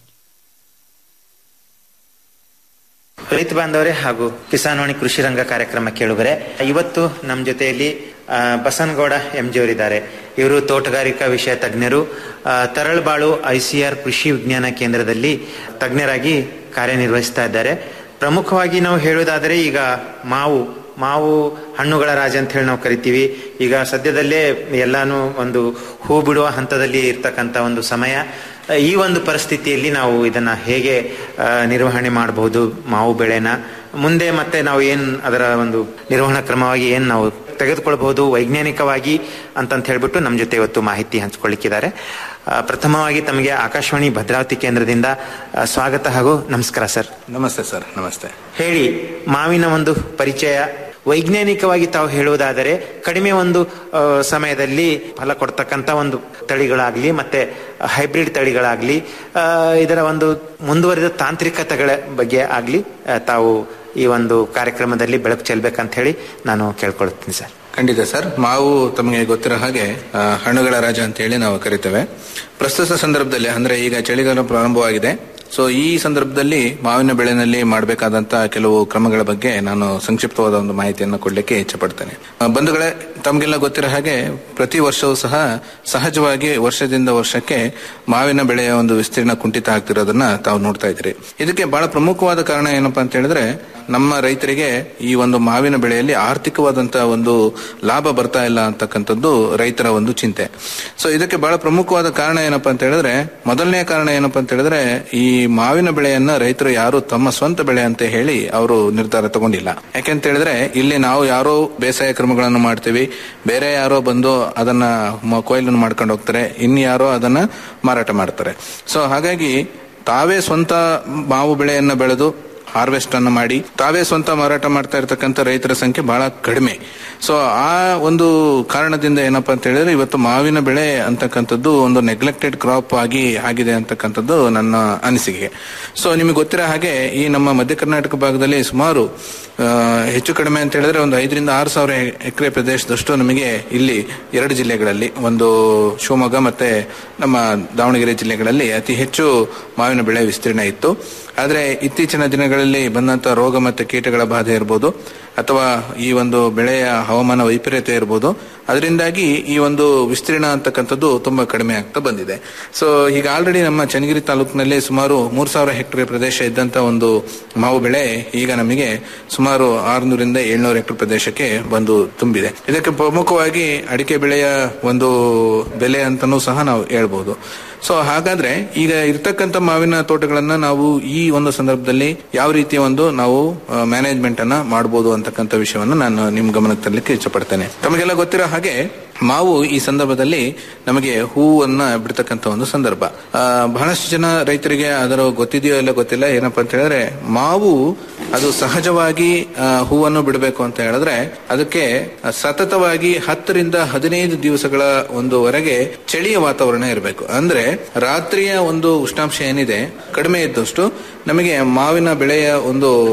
ರೈತ ಬಾಂಧವರೇ ಹಾಗೂ ಕಿಸಾನ್ವಾಣಿ ಕೃಷಿ ರಂಗ ಕಾರ್ಯಕ್ರಮ ಕೇಳುಗರೆ ಇವತ್ತು ನಮ್ಮ ಜೊತೆಯಲ್ಲಿ ಆ, ಬಸನಗೌಡ ಎಂ ಜಿ ಅವರಿದ್ದಾರೆ ಇವರು ತೋಟಗಾರಿಕಾ ವಿಷಯ ತಜ್ಞರು ಆ, ತರಳಬಾಳು ಐಸಿಆರ್ ಕೃಷಿ ವಿಜ್ಞಾನ ಕೇಂದ್ರದಲ್ಲಿ ತಜ್ಞರಾಗಿ ಕಾರ್ಯನಿರ್ವಹಿಸ್ತಾ ಇದ್ದಾರೆ ಪ್ರಮುಖವಾಗಿ ನಾವು ಹೇಳುವುದಾದರೆ ಈಗ ಮಾವು ಮಾವು ಹಣ್ಣುಗಳ ರಾಜ ಅಂತ ಹೇಳಿ ನಾವು ಕರಿತೀವಿ ಈಗ ಸದ್ಯದಲ್ಲೇ ಎಲ್ಲಾನು ಒಂದು ಹೂ ಬಿಡುವ ಹಂತದಲ್ಲಿ ಇರ್ತಕ್ಕಂಥ ಒಂದು ಸಮಯ ಈ ಒಂದು ಪರಿಸ್ಥಿತಿಯಲ್ಲಿ ನಾವು ಇದನ್ನ ಹೇಗೆ ಆ, ನಿರ್ವಹಣೆ ಮಾಡಬಹುದು ಮಾವು ಬೆಳೆನ ಮುಂದೆ ಮತ್ತೆ ನಾವು ಏನ್ ಅದರ ಒಂದು ನಿರ್ವಹಣಾ ಕ್ರಮವಾಗಿ ಏನ್ ನಾವು ತೆಗೆದುಕೊಳ್ಬಹುದು ವೈಜ್ಞಾನಿಕವಾಗಿ ಅಂತಂತ ಹೇಳ್ಬಿಟ್ಟು ನಮ್ಮ ಜೊತೆ ಇವತ್ತು ಮಾಹಿತಿ ಹಂಚ್ಕೊಳ್ಳಿಕ್ಕಿದ್ದಾರೆ ಆ, ಪ್ರಥಮವಾಗಿ ತಮಗೆ ಆಕಾಶವಾಣಿ ಭದ್ರಾವತಿ ಕೇಂದ್ರದಿಂದ ಆ, ಸ್ವಾಗತ ಹಾಗೂ ನಮಸ್ಕಾರ ಸರ್ ನಮಸ್ತೆ ಸರ್ ನಮಸ್ತೆ ಹೇಳಿ ಮಾವಿನ ಒಂದು ಪರಿಚಯ ವೈಜ್ಞಾನಿಕವಾಗಿ ತಾವು ಹೇಳುವುದಾದರೆ ಕಡಿಮೆ ಒಂದು ಆ, ಸಮಯದಲ್ಲಿ ಫಲ ಕೊಡ್ತಕ್ಕಂಥ ಒಂದು ತಳಿಗಳಾಗ್ಲಿ ಮತ್ತೆ ಹೈಬ್ರಿಡ್ ತಳಿಗಳಾಗ್ಲಿ ಆ, ಇದರ ಒಂದು ಮುಂದುವರಿದ ತಾಂತ್ರಿಕತೆಗಳ ಬಗ್ಗೆ ಆಗ್ಲಿ ಆ, ತಾವು ಈ ಒಂದು ಕಾರ್ಯಕ್ರಮದಲ್ಲಿ ಬೆಳಕು ಚೆಲ್ಬೇಕಂತ ಹೇಳಿ ನಾನು ಕೇಳ್ಕೊಳ್ತೀನಿ ಸರ್ ಖಂಡಿತ ಸರ್ ಮಾವು ತಮಗೆ ಗೊತ್ತಿರೋ ಹಾಗೆ ಆ, ಹಣ್ಣುಗಳ ರಾಜ ಅಂತ ಹೇಳಿ ನಾವು ಕರಿತೇವೆ ಪ್ರಸ್ತುತ ಸಂದರ್ಭದಲ್ಲಿ ಅಂದ್ರೆ ಈಗ ಚಳಿಗಾಲ ಪ್ರಾರಂಭವಾಗಿದೆ ಸೊ ಈ ಸಂದರ್ಭದಲ್ಲಿ ಮಾವಿನ ಬೆಳೆನಲ್ಲಿ ಮಾಡಬೇಕಾದಂತ ಕೆಲವು ಕ್ರಮಗಳ ಬಗ್ಗೆ ನಾನು ಸಂಕ್ಷಿಪ್ತವಾದ ಒಂದು ಮಾಹಿತಿಯನ್ನು ಕೊಡ್ಲಿಕ್ಕೆ ಇಚ್ಛಪಡ್ತೇನೆ ಆ, ಬಂಧುಗಳೇ ತಮಗೆಲ್ಲ ಗೊತ್ತಿರೋ ಹಾಗೆ ಪ್ರತಿ ವರ್ಷವೂ ಸಹ ಸಹಜವಾಗಿ ವರ್ಷದಿಂದ ವರ್ಷಕ್ಕೆ ಮಾವಿನ ಬೆಳೆಯ ಒಂದು ವಿಸ್ತೀರ್ಣ ಕುಂಠಿತ ಆಗ್ತಿರೋದನ್ನ ತಾವು ನೋಡ್ತಾ ಇದ್ದೀರಿ ಇದಕ್ಕೆ ಬಹಳ ಪ್ರಮುಖವಾದ ಕಾರಣ ಏನಪ್ಪಾ ಅಂತ ಹೇಳಿದ್ರೆ ನಮ್ಮ ರೈತರಿಗೆ ಈ ಒಂದು ಮಾವಿನ ಬೆಳೆಯಲ್ಲಿ ಆರ್ಥಿಕವಾದಂತಹ ಒಂದು ಲಾಭ ಬರ್ತಾ ಇಲ್ಲ ಅಂತಕ್ಕಂಥದ್ದು ರೈತರ ಒಂದು ಚಿಂತೆ ಸೊ ಇದಕ್ಕೆ ಬಹಳ ಪ್ರಮುಖವಾದ ಕಾರಣ ಏನಪ್ಪಾ ಅಂತ ಹೇಳಿದ್ರೆ ಮೊದಲನೇ ಕಾರಣ ಏನಪ್ಪಾ ಅಂತ ಹೇಳಿದ್ರೆ ಈ ಮಾವಿನ ಬೆಳೆಯನ್ನ ರೈತರು ಯಾರು ತಮ್ಮ ಸ್ವಂತ ಬೆಳೆ ಅಂತ ಹೇಳಿ ಅವರು ನಿರ್ಧಾರ ತಗೊಂಡಿಲ್ಲ ಯಾಕೆಂತ ಹೇಳಿದ್ರೆ ಇಲ್ಲಿ ನಾವು ಯಾರೋ ಬೇಸಾಯ ಕ್ರಮಗಳನ್ನು ಮಾಡ್ತೀವಿ ಬೇರೆ ಯಾರೋ ಬಂದು ಅದನ್ನ ಮ- ಕೊಯ್ಲನ್ನು ಮಾಡ್ಕೊಂಡು ಹೋಗ್ತಾರೆ ಇನ್ನು ಯಾರೋ ಅದನ್ನ ಮಾರಾಟ ಮಾಡ್ತಾರೆ ಸೊ ಹಾಗಾಗಿ ತಾವೇ ಸ್ವಂತ ಮಾವು ಬೆಳೆಯನ್ನ ಬೆಳೆದು ಹಾರ್ವೆಸ್ಟ್ ಅನ್ನು ಮಾಡಿ ತಾವೇ ಸ್ವಂತ ಮಾರಾಟ ಮಾಡ್ತಾ ಇರತಕ್ಕಂಥ ರೈತರ ಸಂಖ್ಯೆ ಬಹಳ ಕಡಿಮೆ ಸೊ ಆ ಒಂದು ಕಾರಣದಿಂದ ಏನಪ್ಪಾ ಅಂತ ಹೇಳಿದ್ರೆ ಇವತ್ತು ಮಾವಿನ ಬೆಳೆ ಅಂತಕ್ಕಂಥದ್ದು ಒಂದು ನೆಗ್ಲೆಕ್ಟೆಡ್ ಕ್ರಾಪ್ ಆಗಿ ಆಗಿದೆ ಅಂತಕ್ಕಂಥದ್ದು ನನ್ನ ಅನಿಸಿಕೆ ಸೊ ನಿಮಗೆ ಗೊತ್ತಿರೋ ಹಾಗೆ ಈ ನಮ್ಮ ಮಧ್ಯ ಕರ್ನಾಟಕ ಭಾಗದಲ್ಲಿ ಸುಮಾರು ಆ, ಹೆಚ್ಚು ಕಡಿಮೆ ಅಂತ ಹೇಳಿದ್ರೆ ಒಂದು ಐದರಿಂದ ಆರು ಸಾವಿರ ಎಕರೆ ಪ್ರದೇಶದಷ್ಟು ನಮಗೆ ಇಲ್ಲಿ ಎರಡು ಜಿಲ್ಲೆಗಳಲ್ಲಿ ಒಂದು ಶಿವಮೊಗ್ಗ ಮತ್ತೆ ನಮ್ಮ ದಾವಣಗೆರೆ ಜಿಲ್ಲೆಗಳಲ್ಲಿ ಅತಿ ಹೆಚ್ಚು ಮಾವಿನ ಬೆಳೆ ವಿಸ್ತೀರ್ಣ ಇತ್ತು ಆದರೆ ಇತ್ತೀಚಿನ ದಿನಗಳಲ್ಲಿ ಬಂದಂತ ರೋಗ ಮತ್ತೆ ಕೀಟಗಳ ಬಾಧೆ ಇರ್ಬೋದು ಅಥವಾ ಈ ಒಂದು ಬೆಳೆಯ ಹವಾಮಾನ ವೈಪರೀತ್ಯ ಇರ್ಬೋದು ಅದರಿಂದಾಗಿ ಈ ಒಂದು ವಿಸ್ತೀರ್ಣ ಅಂತಕ್ಕಂಥದ್ದು ತುಂಬಾ ಕಡಿಮೆ ಆಗ್ತಾ ಬಂದಿದೆ ಸೊ ಈಗ ಆಲ್ರೆಡಿ ನಮ್ಮ ಚನ್ನಗಿರಿ ತಾಲೂಕಿನಲ್ಲಿ ಸುಮಾರು ಮೂರ್ ಸಾವಿರ ಹೆಕ್ಟೇರ್ ಪ್ರದೇಶ ಇದ್ದಂತ ಒಂದು ಮಾವು ಬೆಳೆ ಈಗ ನಮಗೆ ಸುಮಾರು ಆರುನೂರಿಂದ ಏಳ್ನೂರು ಹೆಕ್ಟೇರ್ ಪ್ರದೇಶಕ್ಕೆ ಬಂದು ತುಂಬಿದೆ ಇದಕ್ಕೆ ಪ್ರಮುಖವಾಗಿ ಅಡಿಕೆ ಬೆಳೆಯ ಒಂದು ಬೆಲೆ ಅಂತಾನೂ ಸಹ ನಾವು ಹೇಳ್ಬೋದು ಸೊ ಹಾಗಾದ್ರೆ ಈಗ ಇರ್ತಕ್ಕಂಥ ಮಾವಿನ ತೋಟಗಳನ್ನ ನಾವು ಈ ಒಂದು ಸಂದರ್ಭದಲ್ಲಿ ಯಾವ ರೀತಿಯ ಒಂದು ನಾವು ಮ್ಯಾನೇಜ್ಮೆಂಟ್ ಅನ್ನ ಮಾಡಬಹುದು ಅಂತಕ್ಕಂಥ ವಿಷಯವನ್ನು ನಾನು ನಿಮ್ ಗಮನಕ್ಕೆ ತರಲಿಕ್ಕೆ ಇಷ್ಟಪಡ್ತೇನೆ ತಮಗೆಲ್ಲ ಗೊತ್ತಿರೋ ಹಾಗೆ ಮಾವು ಈ ಸಂದರ್ಭದಲ್ಲಿ ನಮಗೆ ಹೂವನ್ನ ಬಿಡ್ತಕ್ಕಂಥ ಒಂದು ಸಂದರ್ಭ ಆ, ಬಹಳಷ್ಟು ಜನ ರೈತರಿಗೆ ಅದರ ಗೊತ್ತಿದೆಯೋ ಇಲ್ಲ ಗೊತ್ತಿಲ್ಲ ಏನಪ್ಪಾ ಅಂತ ಹೇಳಿದ್ರೆ ಮಾವು ಅದು ಸಹಜವಾಗಿ ಆ, ಹೂವನ್ನು ಬಿಡಬೇಕು ಅಂತ ಹೇಳಿದ್ರೆ ಅದಕ್ಕೆ ಸತತವಾಗಿ ಹತ್ತರಿಂದ ಹದಿನೈದು ದಿವಸಗಳ ಒಂದುವರೆಗೆ ಚಳಿಯ ವಾತಾವರಣ ಇರಬೇಕು ಅಂದ್ರೆ ರಾತ್ರಿಯ ಒಂದು ಉಷ್ಣಾಂಶ ಏನಿದೆ ಕಡಿಮೆ ಇದ್ದಷ್ಟು ನಮಗೆ ಮಾವಿನ ಬೆಳೆಯ ಒಂದು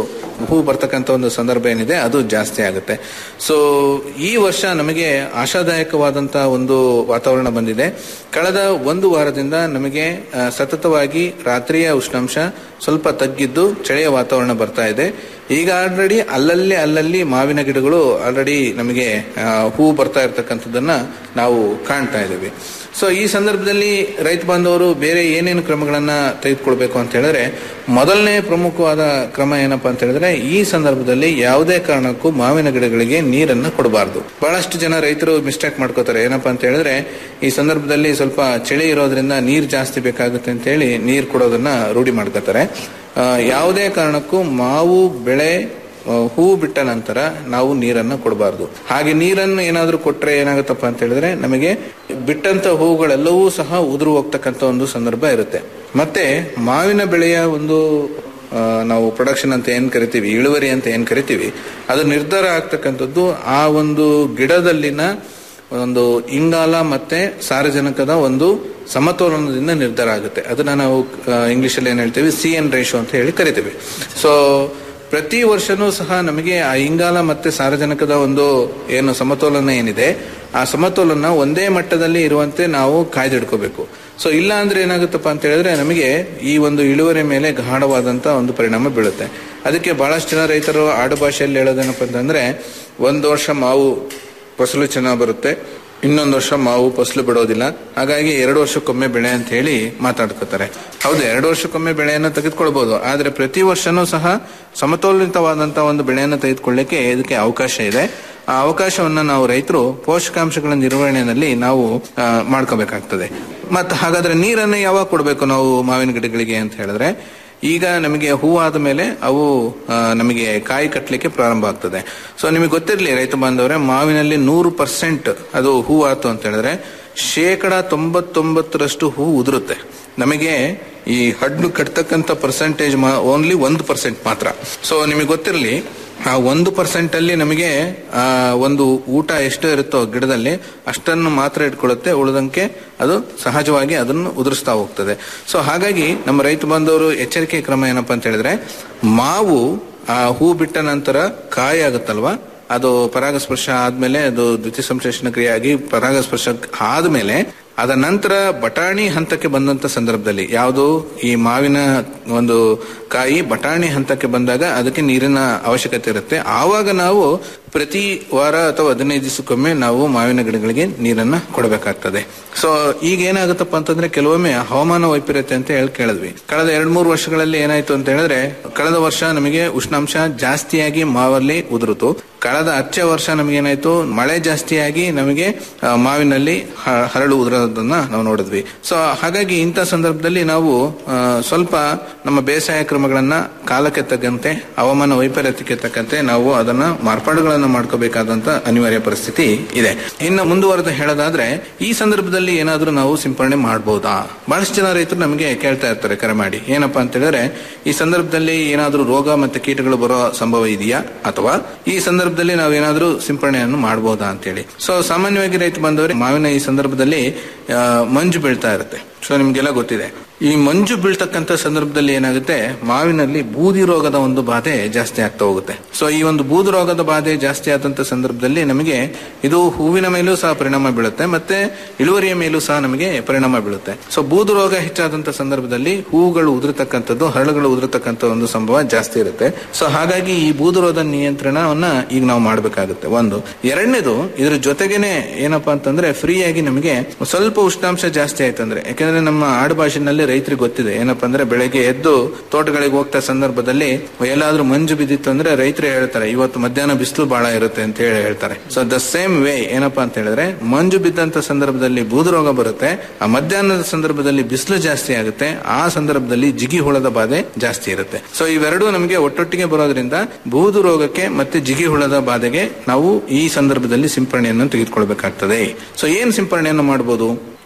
ಹೂ ಬರ್ತಕ್ಕಂಥ ಒಂದು ಸಂದರ್ಭ ಏನಿದೆ ಅದು ಜಾಸ್ತಿ ಆಗುತ್ತೆ ಸೊ ಈ ವರ್ಷ ನಮಗೆ ಆಶಾದಾಯಕವಾದಂತಹ ಒಂದು ವಾತಾವರಣ ಬಂದಿದೆ ಕಳೆದ ಒಂದು ವಾರದಿಂದ ನಮಗೆ ಆ, ಸತತವಾಗಿ ರಾತ್ರಿಯ ಉಷ್ಣಾಂಶ ಸ್ವಲ್ಪ ತಗ್ಗಿದ್ದು ಚಳಿಯ ವಾತಾವರಣ ಬರ್ತಾ ಇದೆ ಈಗ ಆಲ್ರೆಡಿ ಅಲ್ಲಲ್ಲಿ ಅಲ್ಲಲ್ಲಿ ಮಾವಿನ ಗಿಡಗಳು ಆಲ್ರೆಡಿ ನಮಗೆ ಆ, ಹೂ ಬರ್ತಾ ಇರತಕ್ಕಂಥದ್ದನ್ನ ನಾವು ಕಾಣ್ತಾ ಇದ್ದೀವಿ ಸೊ ಈ ಸಂದರ್ಭದಲ್ಲಿ ರೈತ ಬಾಂಧವರು ಬೇರೆ ಏನೇನು ಕ್ರಮಗಳನ್ನ ತೆಗೆದುಕೊಳ್ಬೇಕು ಅಂತ ಹೇಳಿದ್ರೆ ಮೊದಲನೇ ಪ್ರಮುಖವಾದ ಕ್ರಮ ಏನಪ್ಪಾ ಅಂತ ಹೇಳಿದ್ರೆ ಈ ಸಂದರ್ಭದಲ್ಲಿ ಯಾವುದೇ ಕಾರಣಕ್ಕೂ ಮಾವಿನ ಗಿಡಗಳಿಗೆ ನೀರನ್ನ ಕೊಡಬಾರದು ಬಹಳಷ್ಟು ಜನ ರೈತರು ಮಿಸ್ಟೇಕ್ ಮಾಡ್ಕೋತಾರೆ ಏನಪ್ಪಾ ಅಂತ ಹೇಳಿದ್ರೆ ಈ ಸಂದರ್ಭದಲ್ಲಿ ಸ್ವಲ್ಪ ಚಳಿ ಇರೋದ್ರಿಂದ ನೀರು ಜಾಸ್ತಿ ಬೇಕಾಗುತ್ತೆ ಅಂತ ಹೇಳಿ ನೀರು ಕೊಡೋದನ್ನ ರೂಢಿ ಮಾಡ್ಕೋತಾರೆ ಆ, ಯಾವುದೇ ಕಾರಣಕ್ಕೂ ಮಾವು ಬೆಳೆ ಆ, ಹೂ ಬಿಟ್ಟ ನಂತರ ನಾವು ನೀರನ್ನು ಕೊಡಬಾರದು ಹಾಗೆ ನೀರನ್ನು ಏನಾದರೂ ಕೊಟ್ರೆ ಏನಾಗುತ್ತಪ್ಪ ಅಂತ ಹೇಳಿದ್ರೆ ನಮಗೆ ಬಿಟ್ಟಂತ ಹೂಗಳೆಲ್ಲವೂ ಸಹ ಉದುರು ಹೋಗ್ತಕ್ಕಂಥ ಒಂದು ಸಂದರ್ಭ ಇರುತ್ತೆ ಮತ್ತೆ ಮಾವಿನ ಬೆಳೆಯ ಒಂದು ಆ, ನಾವು ಪ್ರೊಡಕ್ಷನ್ ಅಂತ ಏನ್ ಕರಿತೀವಿ ಇಳುವರಿ ಅಂತ ಏನ್ ಕರಿತೀವಿ ಅದು ನಿರ್ಧಾರ ಆಗ್ತಕ್ಕಂಥದ್ದು ಆ ಒಂದು ಗಿಡದಲ್ಲಿನ ಒಂದು ಇಂಗಾಲ ಮತ್ತೆ ಸಾರಜನಕದ ಒಂದು ಸಮತೋಲನದಿಂದ ನಿರ್ಧಾರ ಆಗುತ್ತೆ ಅದನ್ನ ನಾವು ಇಂಗ್ಲಿಷ್ ಅಲ್ಲಿ ಏನ್ ಹೇಳ್ತೀವಿ ಸಿ ಎನ್ ರೇಷೋ ಅಂತ ಹೇಳಿ ಕರಿತೀವಿ ಸೊ ಪ್ರತಿ ವರ್ಷನೂ ಸಹ ನಮಗೆ ಆ ಇಂಗಾಲ ಮತ್ತೆ ಸಾರಜನಕದ ಒಂದು ಏನು ಸಮತೋಲನ ಏನಿದೆ ಆ ಸಮತೋಲನ ಒಂದೇ ಮಟ್ಟದಲ್ಲಿ ಇರುವಂತೆ ನಾವು ಕಾಯ್ದಿಡ್ಕೋಬೇಕು ಸೊ ಇಲ್ಲ ಅಂದ್ರೆ ಏನಾಗುತ್ತಪ್ಪ ಅಂತ ಹೇಳಿದ್ರೆ ನಮಗೆ ಈ ಒಂದು ಇಳುವರಿ ಮೇಲೆ ಗಾಢವಾದಂತ ಒಂದು ಪರಿಣಾಮ ಬೀಳುತ್ತೆ ಅದಕ್ಕೆ ಬಹಳಷ್ಟು ಜನ ರೈತರು ಆಡು ಭಾಷೆಯಲ್ಲಿ ಹೇಳೋದೇನಪ್ಪ ಅಂತಂದ್ರೆ ಒಂದು ವರ್ಷ ಮಾವು ಫಸಲು ಚೆನ್ನಾಗಿ ಬರುತ್ತೆ ಇನ್ನೊಂದು ವರ್ಷ ಮಾವು ಫಸಲು ಬಿಡೋದಿಲ್ಲ ಹಾಗಾಗಿ ಎರಡು ವರ್ಷಕ್ಕೊಮ್ಮೆ ಬೆಳೆ ಅಂತ ಹೇಳಿ ಮಾತಾಡ್ಕೋತಾರೆ ಹೌದು ಎರಡು ವರ್ಷಕ್ಕೊಮ್ಮೆ ಬೆಳೆಯನ್ನು ತೆಗೆದುಕೊಳ್ಬಹುದು ಆದ್ರೆ ಪ್ರತಿ ವರ್ಷನೂ ಸಹ ಸಮತೋಲಿತವಾದಂತಹ ಒಂದು ಬೆಳೆಯನ್ನು ತೆಗೆದುಕೊಳ್ಳಿಕ್ಕೆ ಇದಕ್ಕೆ ಅವಕಾಶ ಇದೆ ಆ ಅವಕಾಶವನ್ನ ನಾವು ರೈತರು ಪೋಷಕಾಂಶಗಳ ನಿರ್ವಹಣೆಯಲ್ಲಿ ನಾವು ಆ, ಮಾಡ್ಕೋಬೇಕಾಗ್ತದೆ ಮತ್ತೆ ಹಾಗಾದ್ರೆ ನೀರನ್ನು ಯಾವಾಗ ಕೊಡಬೇಕು ನಾವು ಮಾವಿನ ಗಿಡಗಳಿಗೆ ಅಂತ ಹೇಳಿದ್ರೆ ಈಗ ನಮಗೆ ಹೂವಾದ ಮೇಲೆ ಅವು ಆ, ನಮಗೆ ಕಾಯಿ ಕಟ್ಟಲಿಕ್ಕೆ ಪ್ರಾರಂಭ ಆಗ್ತದೆ ಸೊ ನಿಮಗೆ ಗೊತ್ತಿರಲಿ ರೈತ ಬಾಂಧವರೇ ಮಾವಿನಲ್ಲಿ ನೂರು ಪರ್ಸೆಂಟ್ ಅದು ಹೂವಾತು ಅಂತ ಹೇಳಿದ್ರೆ ಶೇಕಡ ತೊಂಬತ್ತೊಂಬತ್ತರಷ್ಟು ಹೂ ಉದುರುತ್ತೆ ನಮಗೆ ಈ ಹಣ್ಣು ಕಟ್ತಕ್ಕಂಥ ಪರ್ಸೆಂಟೇಜ್ ಓನ್ಲಿ ಒಂದು ಪರ್ಸೆಂಟ್ ಮಾತ್ರ ಸೊ ನಿಮಗೆ ಗೊತ್ತಿರಲಿ ಆ ಒಂದು ಪರ್ಸೆಂಟ್ ಅಲ್ಲಿ ನಮಗೆ ಆ ಒಂದು ಊಟ ಎಷ್ಟು ಇರುತ್ತೋ ಗಿಡದಲ್ಲಿ ಅಷ್ಟನ್ನು ಮಾತ್ರ ಇಟ್ಕೊಳ್ಳುತ್ತೆ ಉಳಿದಂಕೆ ಅದು ಸಹಜವಾಗಿ ಅದನ್ನು ಉದುರಿಸ್ತಾ ಹೋಗ್ತದೆ ಸೊ ಹಾಗಾಗಿ ನಮ್ಮ ರೈತ ಬಾಂಧವರು ಎಚ್ಚರಿಕೆ ಕ್ರಮ ಏನಪ್ಪಾ ಅಂತ ಹೇಳಿದ್ರೆ ಮಾವು ಆ ಹೂ ಬಿಟ್ಟ ನಂತರ ಕಾಯಿ ಆಗುತ್ತಲ್ವಾ ಅದು ಪರಾಗಸ್ಪರ್ಶ ಆದ್ಮೇಲೆ ಅದು ದ್ವಿತೀಯ ಸಂಶ್ಲೇಷಣ ಕ್ರಿಯೆಯಾಗಿ ಪರಾಗಸ್ಪರ್ಶ ಆದ್ಮೇಲೆ ಅದ ನಂತರ ಬಟಾಣಿ ಹಂತಕ್ಕೆ ಬಂದಂತ ಸಂದರ್ಭದಲ್ಲಿ ಯಾವುದು ಈ ಮಾವಿನ ಒಂದು ಕಾಯಿ ಬಟಾಣಿ ಹಂತಕ್ಕೆ ಬಂದಾಗ ಅದಕ್ಕೆ ನೀರಿನ ಅವಶ್ಯಕತೆ ಇರುತ್ತೆ ಆವಾಗ ನಾವು ಪ್ರತಿ ವಾರ ಅಥವಾ ಹದಿನೈದು ದಿವಸಕ್ಕೊಮ್ಮೆ ನಾವು ಮಾವಿನ ಗಿಡಗಳಿಗೆ ನೀರನ್ನ ಕೊಡಬೇಕಾಗ್ತದೆ ಸೊ ಈಗ ಏನಾಗುತ್ತಪ್ಪ ಅಂತಂದ್ರೆ ಕೆಲವೊಮ್ಮೆ ಹವಾಮಾನ ವೈಪರೀತ್ಯ ಅಂತ ಹೇಳಿ ಕೇಳಿದ್ವಿ ಕಳೆದ ಎರಡ್ ಮೂರು ವರ್ಷಗಳಲ್ಲಿ ಏನಾಯ್ತು ಅಂತ ಹೇಳಿದ್ರೆ ಕಳೆದ ವರ್ಷ ನಮಗೆ ಉಷ್ಣಾಂಶ ಜಾಸ್ತಿಯಾಗಿ ಮಾವಲ್ಲಿ ಉದುರುತು ಕಳೆದ ಹಚ್ಚೆ ವರ್ಷ ನಮಗೆ ಏನಾಯ್ತು ಮಳೆ ಜಾಸ್ತಿಯಾಗಿ ನಮಗೆ ಆ, ಮಾವಿನಲ್ಲಿ ಹ- ಹರಳು ಉದುರೋದನ್ನ ನಾವು ನೋಡಿದ್ವಿ ಸೊ ಹಾಗಾಗಿ ಇಂಥ ಸಂದರ್ಭದಲ್ಲಿ ನಾವು ಆ, ಸ್ವಲ್ಪ ನಮ್ಮ ಬೇಸಾಯ ಕ್ರಮಗಳನ್ನ ಕಾಲಕ್ಕೆ ತಕ್ಕಂತೆ ಹವಾಮಾನ ವೈಪರೀತ್ಯಕ್ಕೆ ತಕ್ಕಂತೆ ನಾವು ಅದನ್ನ ಮಾರ್ಪಾಡುಗಳನ್ನ ಮಾಡ್ಕೋಬೇಕಾದಂತ ಅನಿವಾರ್ಯ ಪರಿಸ್ಥಿತಿ ಇದೆ ಇನ್ನು ಮುಂದುವರೆದ ಹೇಳೋದಾದ್ರೆ ಈ ಸಂದರ್ಭದಲ್ಲಿ ಏನಾದ್ರೂ ನಾವು ಸಿಂಪರಣೆ ಮಾಡಬಹುದಾ ಬಹಳಷ್ಟು ಜನ ರೈತರು ನಮಗೆ ಕೇಳ್ತಾ ಇರ್ತಾರೆ ಕರೆ ಮಾಡಿ ಏನಪ್ಪಾ ಅಂತ ಹೇಳಿದ್ರೆ ಈ ಸಂದರ್ಭದಲ್ಲಿ ಏನಾದ್ರೂ ರೋಗ ಮತ್ತೆ ಕೀಟಗಳು ಬರೋ ಸಂಭವ ಇದೆಯಾ ಅಥವಾ ಈ ಸಂದರ್ಭದಲ್ಲಿ ನಾವೇನಾದ್ರೂ ಸಿಂಪರಣೆಯನ್ನು ಮಾಡಬಹುದಾ ಅಂತೇಳಿ ಸೊ ಸಾಮಾನ್ಯವಾಗಿ ರೈತ ಬಂದವರಿಗೆ ಮಾವಿನ ಈ ಸಂದರ್ಭದಲ್ಲಿ ಆ, ಮಂಜು ಬೀಳ್ತಾ ಇರುತ್ತೆ ಸೊ ನಿಮ್ಗೆಲ್ಲ ಗೊತ್ತಿದೆ ಈ ಮಂಜು ಬೀಳ್ತಕ್ಕಂತ ಸಂದರ್ಭದಲ್ಲಿ ಏನಾಗುತ್ತೆ ಮಾವಿನಲ್ಲಿ ಬೂದಿ ರೋಗದ ಒಂದು ಬಾಧೆ ಜಾಸ್ತಿ ಆಗ್ತಾ ಹೋಗುತ್ತೆ ಸೊ ಈ ಒಂದು ಬೂದು ರೋಗದ ಬಾಧೆ ಜಾಸ್ತಿ ಆದಂತ ಸಂದರ್ಭದಲ್ಲಿ ನಮಗೆ ಇದು ಹೂವಿನ ಮೇಲೂ ಸಹ ಪರಿಣಾಮ ಬೀಳುತ್ತೆ ಮತ್ತೆ ಇಳುವರಿಯ ಮೇಲೂ ಸಹ ನಮಗೆ ಪರಿಣಾಮ ಬೀಳುತ್ತೆ ಸೊ ಬೂದು ರೋಗ ಹೆಚ್ಚಾದಂತ ಸಂದರ್ಭದಲ್ಲಿ ಹೂಗಳು ಉದುರತಕ್ಕಂಥದ್ದು ಹರಳುಗಳು ಉದುರತಕ್ಕಂಥ ಒಂದು ಸಂಭವ ಜಾಸ್ತಿ ಇರುತ್ತೆ ಸೊ ಹಾಗಾಗಿ ಈ ಬೂದು ರೋಗ ನಿಯಂತ್ರಣವನ್ನ ಈಗ ನಾವು ಮಾಡಬೇಕಾಗುತ್ತೆ ಒಂದು ಎರಡನೇದು ಇದ್ರ ಜೊತೆಗೇನೆ ಏನಪ್ಪಾ ಅಂತಂದ್ರೆ ಫ್ರೀ ಆಗಿ ನಮಗೆ ಸ್ವಲ್ಪ ಉಷ್ಣಾಂಶ ಜಾಸ್ತಿ ಆಯ್ತಂದ್ರೆ ಯಾಕಂದ್ರೆ ನಮ್ಮ ಆಡು ಭಾಷೆನಲ್ಲಿ ರೈತರಿಗೆ ಗೊತ್ತಿದೆ ಏನಪ್ಪಾ ಅಂದ್ರೆ ಬೆಳಗ್ಗೆ ಎದ್ದು ತೋಟಗಳಿಗೆ ಹೋಗ್ತಾ ಸಂದರ್ಭದಲ್ಲಿ ಎಲ್ಲಾದ್ರೂ ಮಂಜು ಬಿದ್ದಿತ್ತು ಅಂದ್ರೆ ರೈತರು ಹೇಳ್ತಾರೆ ಇವತ್ತು ಮಧ್ಯಾಹ್ನ ಬಿಸಿಲು ಬಹಳ ಇರುತ್ತೆ ಅಂತ ಹೇಳಿ ಹೇಳ್ತಾರೆ ಸೊ ದ ಸೇಮ್ ವೇ ಏನಪ್ಪಾ ಅಂತ ಹೇಳಿದ್ರೆ ಮಂಜು ಬಿದ್ದಂತ ಸಂದರ್ಭದಲ್ಲಿ ಬೂದು ರೋಗ ಬರುತ್ತೆ ಆ ಮಧ್ಯಾಹ್ನದ ಸಂದರ್ಭದಲ್ಲಿ ಬಿಸಿಲು ಜಾಸ್ತಿ ಆಗುತ್ತೆ ಆ ಸಂದರ್ಭದಲ್ಲಿ ಜಿಗಿ ಹುಳದ ಬಾಧೆ ಜಾಸ್ತಿ ಇರುತ್ತೆ ಸೊ ಇವೆರಡೂ ನಮಗೆ ಒಟ್ಟೊಟ್ಟಿಗೆ ಬರೋದ್ರಿಂದ ಬೂದು ರೋಗಕ್ಕೆ ಮತ್ತೆ ಜಿಗಿ ಹುಳದ ಬಾಧೆಗೆ ನಾವು ಈ ಸಂದರ್ಭದಲ್ಲಿ ಸಿಂಪರಣೆಯನ್ನು ತೆಗೆದುಕೊಳ್ಬೇಕಾಗ್ತದೆ ಸೊ ಏನ್ ಸಿಂಪರಣೆಯನ್ನು ಮಾಡಬಹುದು